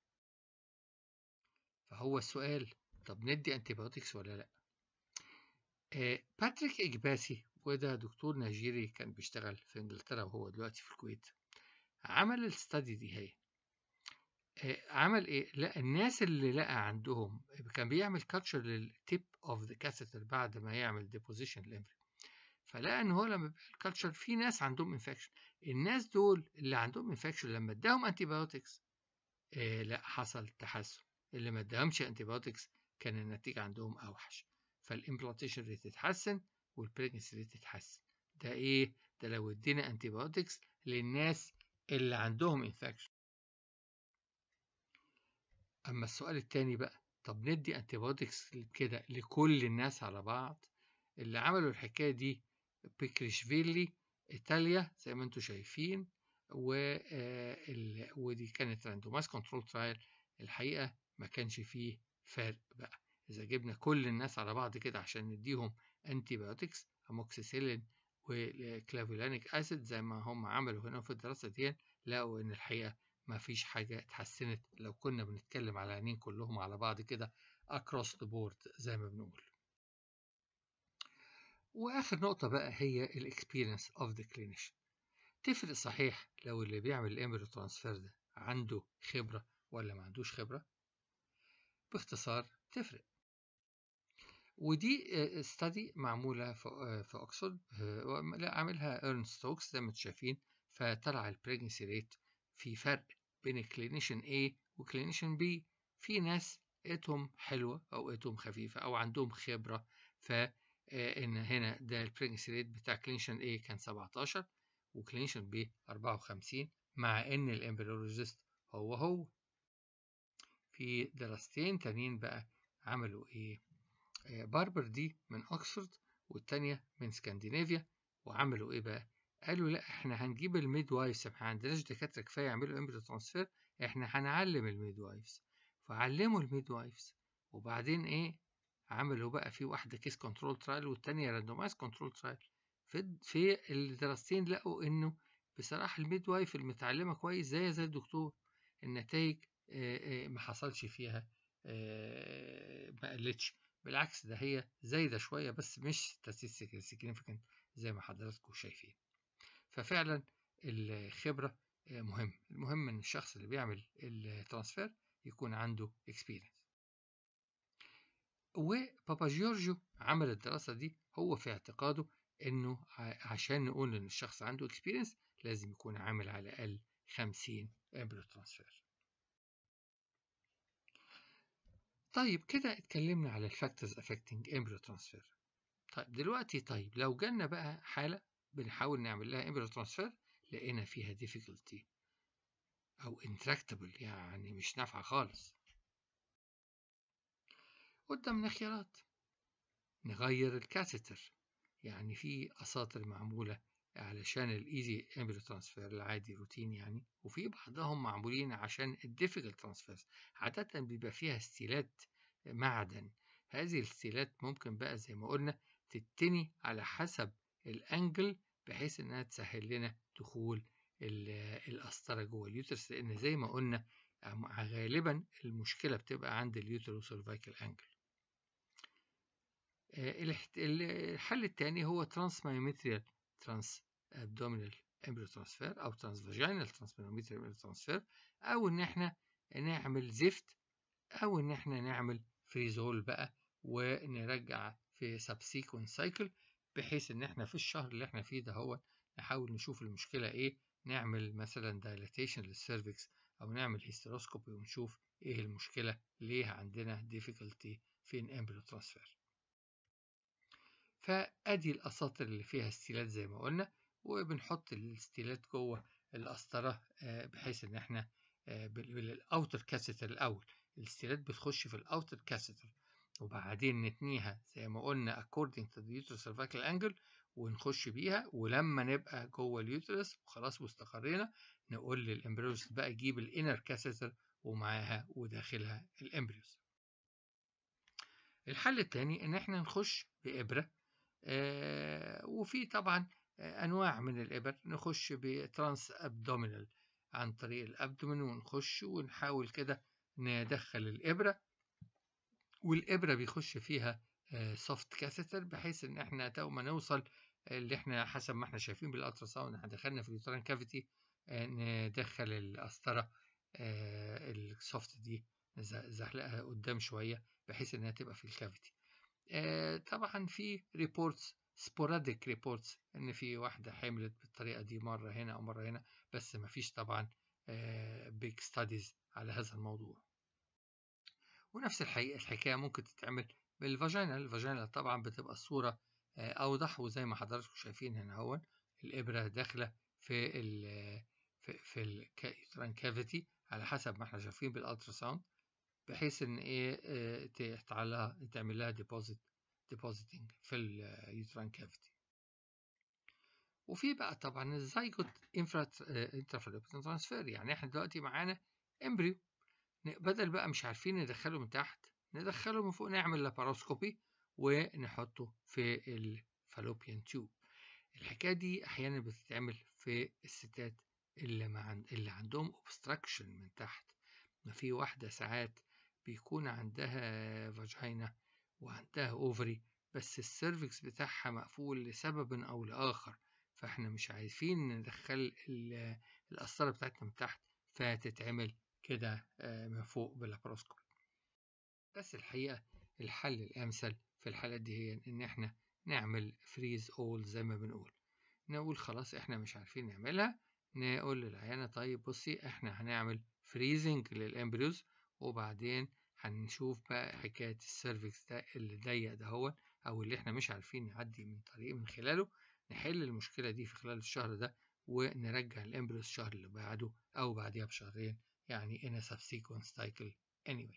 فهو السؤال طب ندي انتيبيوتكس ولا لا آه باتريك اجباسي وده دكتور نيجيري كان بيشتغل في انجلترا وهو دلوقتي في الكويت عمل الستادي دي هي آه عمل ايه لا الناس اللي لقى عندهم كان بيعمل كاتشر للتيب اوف ذا كاثيتر بعد ما يعمل ديبوزيشن الامبريو فلقى ان هو لما بيعمل كاتشر في ناس عندهم انفكشن الناس دول اللي عندهم انفكشن لما اداهم انتي بايوتكس آه لا حصل تحسن اللي ما اداهمش انتي بايوتكس كان النتيجه عندهم اوحش فالامبلانتيشن ريت تتحسن والبريجنسي ريت تتحسن ده ايه ده لو ادينا انتيبيوتكس للناس اللي عندهم انفكشن اما السؤال التاني بقى طب ندي انتيبيوتكس كده لكل الناس على بعض اللي عملوا الحكايه دي بيكريشفيلي ايطاليا زي ما انتم شايفين و ودي كانت راندومايز كنترول ترايل الحقيقه ما كانش فيه فرق بقى اذا جبنا كل الناس على بعض كده عشان نديهم انتي بايوتكس اموكسيسيلين وكلافولانيك اسيد زي ما هم عملوا هنا في الدراسه دي لقوا ان الحقيقه ما فيش حاجه اتحسنت لو كنا بنتكلم على عينين كلهم على بعض كده across the board زي ما بنقول واخر نقطه بقى هي الاكسبيرينس اوف ذا clinician تفرق صحيح لو اللي بيعمل الامبريو ترانسفير ده عنده خبره ولا ما عندوش خبره باختصار تفرق ودي استادي معمولة في أكسفورد عاملها ايرن ستوكس زي ما انتم شايفين فطلع البريجنسي ريت في فرق بين الكلينيشن A وكلينيشن B في ناس لقيتهم حلوة أو لقيتهم خفيفة أو عندهم خبرة فإن هنا ده البريجنسي ريت بتاع كلينيشن A كان 17 وكلينيشن B 54 مع إن الامبريولوجيست هو هو في دراستين تانيين بقى عملوا إيه باربر دي من أكسفورد والتانية من اسكندنافيا وعملوا إيه بقى؟ قالوا لا إحنا هنجيب الميد وايفز ما عندناش دكاترة كفاية يعملوا امبريو ترانسفير إحنا هنعلم الميد وايفز فعلموا الميد وايفز وبعدين إيه؟ عملوا بقى في واحدة كيس كنترول ترايل والتانية راندومايز كنترول ترايل في في الدراستين لقوا إنه بصراحة الميد وايف المتعلمة كويس زي زي الدكتور النتائج ما حصلش فيها ما قلتش بالعكس ده هي زايدة شوية بس مش statistical significant زي ما حضراتكم شايفين ففعلا الخبرة مهم المهم ان الشخص اللي بيعمل الترانسفير يكون عنده experience وبابا جيورجيو عمل الدراسة دي هو في اعتقاده انه عشان نقول ان الشخص عنده experience لازم يكون عامل على الاقل 50 امبريو ترانسفير طيب كده اتكلمنا على الفاكتورز افكتنج امبريو ترانسفير طيب دلوقتي طيب لو جالنا بقى حالة بنحاول نعمل لها امبريو ترانسفير لقينا فيها difficulty او intractable يعني مش نافعة خالص قدامنا خيارات نغير الكاثيتر يعني في اساطر معمولة علشان الايزي امبريو ترانسفير العادي روتين يعني وفي بعضهم معمولين عشان الديفيكال ترانسفيرز عادة بيبقى فيها ستيلات معدن هذه الستيلات ممكن بقى زي ما قلنا تتني على حسب الانجل بحيث انها تسهل لنا دخول القسطرة جوه اليوترس لان زي ما قلنا غالبا المشكلة بتبقى عند اليوترو سيرفايكال انجل الحل الثاني هو ترانس مايومتريال ترانس ابدومينال امبريو ترانسفير او ترانس فاجينال ترانس مايومتريال امبريو ترانسفير او ان احنا نعمل زفت او ان احنا نعمل فريزول بقى ونرجع في سبسيكونت سايكل بحيث ان احنا في الشهر اللي احنا فيه ده هو نحاول نشوف المشكله ايه نعمل مثلا دايلاتيشن للسيرفكس او نعمل هيستروسكوبي ونشوف ايه المشكله ليه عندنا difficulty في الامبريو ترانسفير فادي الاساطر اللي فيها ستيلات زي ما قلنا وبنحط الستيلات جوه القسطره بحيث ان احنا بالاوتر كاسيتر الاول الستيلات بتخش في الاوتر كاسيتر وبعدين نتنيها زي ما قلنا according to the uterus cervical angle ونخش بيها ولما نبقى جوه اليوترس وخلاص واستقرينا نقول للامبريوس بقى جيب الانر كاسيتر ومعاها وداخلها الامبريوس الحل الثاني ان احنا نخش بابره آه وفي طبعا آه انواع من الابر نخش بترانس ابدومينال عن طريق الابدومين ونخش ونحاول كده ندخل الابره والابره بيخش فيها سوفت كاثيتر بحيث ان احنا تو ما نوصل اللي احنا حسب ما احنا شايفين بالالترا ساوند احنا دخلنا في اليوتران كافيتي ندخل القسطره السوفت دي نزحلقها قدام شويه بحيث انها تبقى في الكافيتي طبعا في ريبورتس سبوراديك ريبورتس ان في واحده حملت بالطريقه دي مره هنا او مره هنا بس ما فيش طبعا بيج ستاديز على هذا الموضوع ونفس الحقيقة الحكاية ممكن تتعمل بالفاجينا الفاجينا طبعا بتبقى الصورة أوضح وزي ما حضراتكم شايفين هنا هو الإبرة داخلة في ال في, في اليوتران كافيتي على حسب ما احنا شايفين بالالتراساوند بحيث ان ايه تعالى تعمل لها ديبوزيت ديبوزيتنج في اليوتران كافيتي وفي بقى طبعا الزيجوت انترافالوبيتال ترانسفير يعني احنا دلوقتي معانا امبريو بدل بقى مش عارفين ندخله من تحت ندخله من فوق نعمل لاباروسكوبي ونحطه في الفالوبيان تيوب الحكايه دي احيانا بتتعمل في الستات اللي, مع اللي عندهم obstruction من تحت ما في واحده ساعات بيكون عندها فاجينا وعندها اوفري بس السيرفكس بتاعها مقفول لسبب او لاخر فاحنا مش عايزين ندخل القسطره بتاعتنا من تحت فتتعمل كده من فوق باللاباروسكوبي بس الحقيقه الحل الامثل في الحالات دي هي ان احنا نعمل فريز اول زي ما بنقول نقول خلاص احنا مش عارفين نعملها نقول للعيانة طيب بصي احنا هنعمل فريزنج للامبريوز وبعدين هنشوف بقى حكاية السيرفكس ده اللي ضيق ده هو او اللي احنا مش عارفين نعدي من طريق من خلاله نحل المشكلة دي في خلال الشهر ده ونرجع الامبريوز الشهر اللي بعده او بعديها بشهرين يعني in a subsequent cycle anyway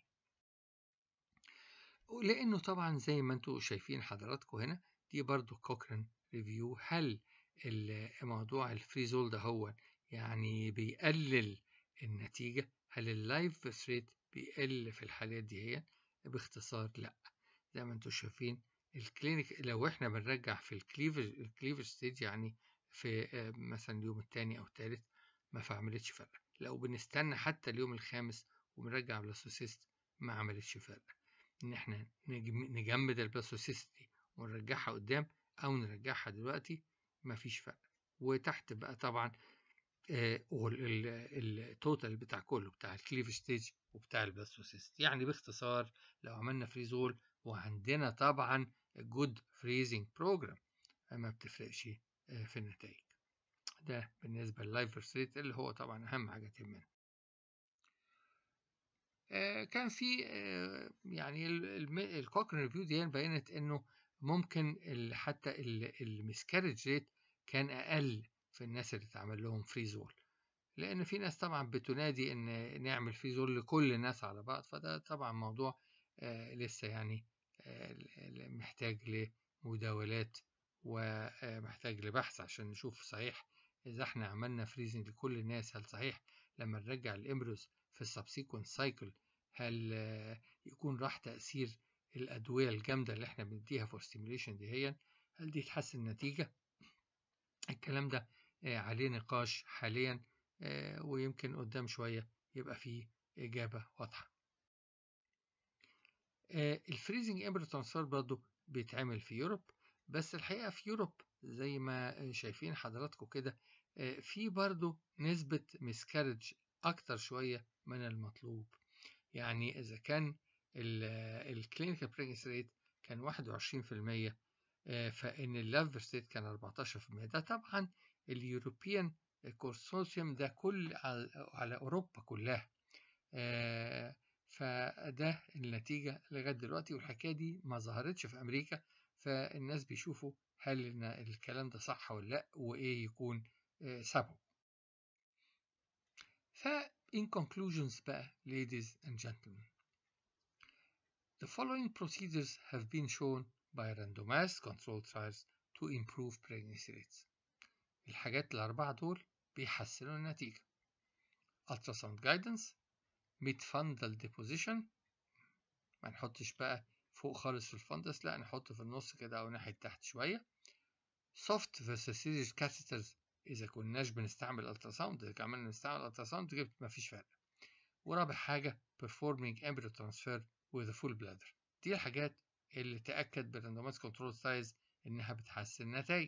لانه طبعا زي ما انتم شايفين حضراتكم هنا دي برضو كوكران ريفيو هل الموضوع الفريزول ده هو يعني بيقلل النتيجة هل اللايف بيرث ريت بيقل في الحالات دي هي باختصار لا زي ما انتم شايفين الكلينيك لو احنا بنرجع في الكليفر الكليفر ستيج يعني في مثلا اليوم الثاني او الثالث ما فعملتش فرق لو بنستنى حتى اليوم الخامس وبنرجع بلاسوسيست ما عملتش فرق ان احنا نجمد البلاسوسيست دي ونرجعها قدام او نرجعها دلوقتي مفيش فرق وتحت بقى طبعا التوتال بتاع كله بتاع الكليف ستيج وبتاع البلاستوسيست يعني باختصار لو عملنا فريزول وعندنا طبعا جود فريزنج بروجرام ما بتفرقش في النتائج ده بالنسبة لللايف ريت اللي هو طبعا أهم حاجة تهمنا كان في يعني الكوكرن ريفيو دي بينت انه ممكن حتى المسكارج ريت كان اقل في الناس اللي اتعمل لهم فريزول لان في ناس طبعا بتنادي ان نعمل فريزول لكل الناس على بعض فده طبعا موضوع آه لسه يعني آه محتاج لمداولات ومحتاج لبحث عشان نشوف صحيح اذا احنا عملنا فريزنج لكل الناس هل صحيح لما نرجع الامبريوس في السبسيكونت سايكل هل آه يكون راح تأثير الأدوية الجامدة اللي احنا بنديها فور ستيميوليشن دي هي هل دي تحسن النتيجة؟ الكلام ده عليه نقاش حاليا ويمكن قدام شوية يبقى فيه إجابة واضحة الفريزنج امبريو ترانسفير برضه بيتعمل في يوروب بس الحقيقة في يوروب زي ما شايفين حضراتكم كده في برضه نسبة مسكارج أكتر شوية من المطلوب يعني إذا كان الكلينيكال بريجنسي ريت كان 21% فإن اللافر ستيت كان 14% ده طبعا اليوروبيان كونسورسيوم ده كل على أوروبا كلها فده النتيجة لغاية دلوقتي والحكاية دي ما ظهرتش في أمريكا فالناس بيشوفوا هل إن الكلام ده صح ولا لأ وإيه يكون سببه ف in conclusions بقى ladies and gentlemen The following procedures have been shown by randomized controlled trials to improve pregnancy rates. الحاجات الأربعة دول بيحسنوا النتيجة. Ultrasound guidance, mid fundal deposition ما نحطش بقى فوق خالص في الفندس لا نحطه في النص كده أو ناحية تحت شوية. Soft versus catheters إذا كناش بنستعمل ultrasound إذا عملنا نستعمل ultrasound جبت مفيش فرق. ورابع حاجة performing embryo transfer with a full bladder دي الحاجات اللي تأكد بالراندومايز كنترول سايز إنها بتحسن النتائج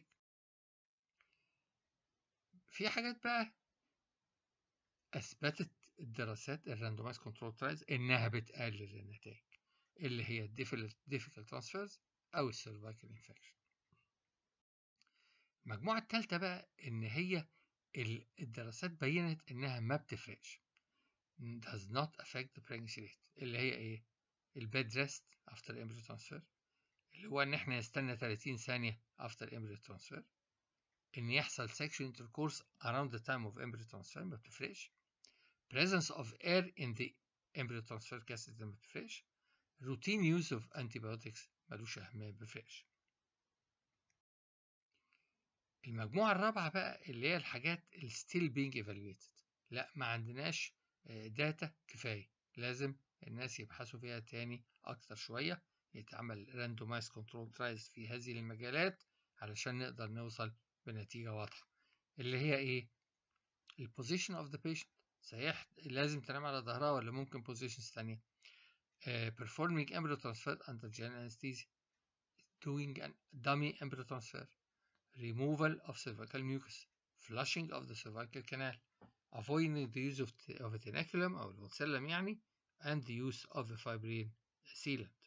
في حاجات بقى أثبتت الدراسات الراندومايز كنترول سايز إنها بتقلل النتائج اللي هي الديفيكال ترانسفيرز أو السيرفايكال انفكشن المجموعة التالتة بقى إن هي الدراسات بينت إنها ما بتفرقش does not affect the pregnancy rate اللي هي إيه؟ البيد ريست افتر امبريو ترانسفير اللي هو ان احنا نستنى 30 ثانيه افتر امبريو ترانسفير ان يحصل sexual intercourse around the time of embryo transfer ما بتفرقش presence of air in the embryo transfer catheter ما بتفرقش routine use of antibiotics ملوش أهمية ما بيفرقش المجموعة الرابعة بقى اللي هي الحاجات اللي still being evaluated لا ما عندناش داتا كفاية لازم الناس يبحثوا فيها تاني أكتر شوية يتعمل randomized control trials في هذه المجالات علشان نقدر نوصل بنتيجة واضحة اللي هي إيه؟ ال position of the patient صحيح لازم تنام على ظهرها ولا ممكن positions تانية uh, performing embryo transfer under general anesthesia doing a dummy embryo transfer removal of cervical mucus flushing of the cervical canal avoiding the use of, of a tenaculum أو الوتسلم يعني and the use of a fibrin sealant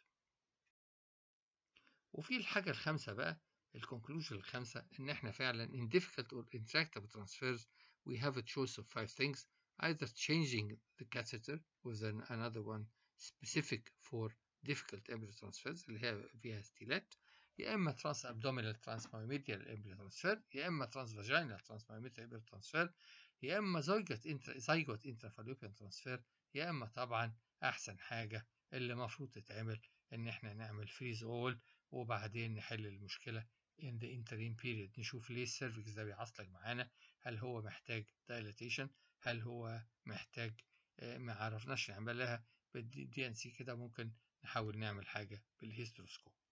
وفي الحاجة الخامسة بقى الكونكلوجن الخامسة إن إحنا فعلا in difficult or intractable transfers we have a choice of five things either changing the catheter with an, another one specific for difficult embryo transfers اللي هي فيها ستيلات يا إما trans abdominal transmyometrial embryo transfer يا إما transvaginal transmyometrial embryo transfer يا إما zygote intra zygote intrafallopian transfer يا إما طبعا أحسن حاجة اللي المفروض تتعمل إن إحنا نعمل فريز أول وبعدين نحل المشكلة in the interim period نشوف ليه السيرفكس ده بيعصلك معانا هل هو محتاج dilatation هل هو محتاج ما عرفناش نعمل لها بالدي ان سي كده ممكن نحاول نعمل حاجة بالهيستروسكوب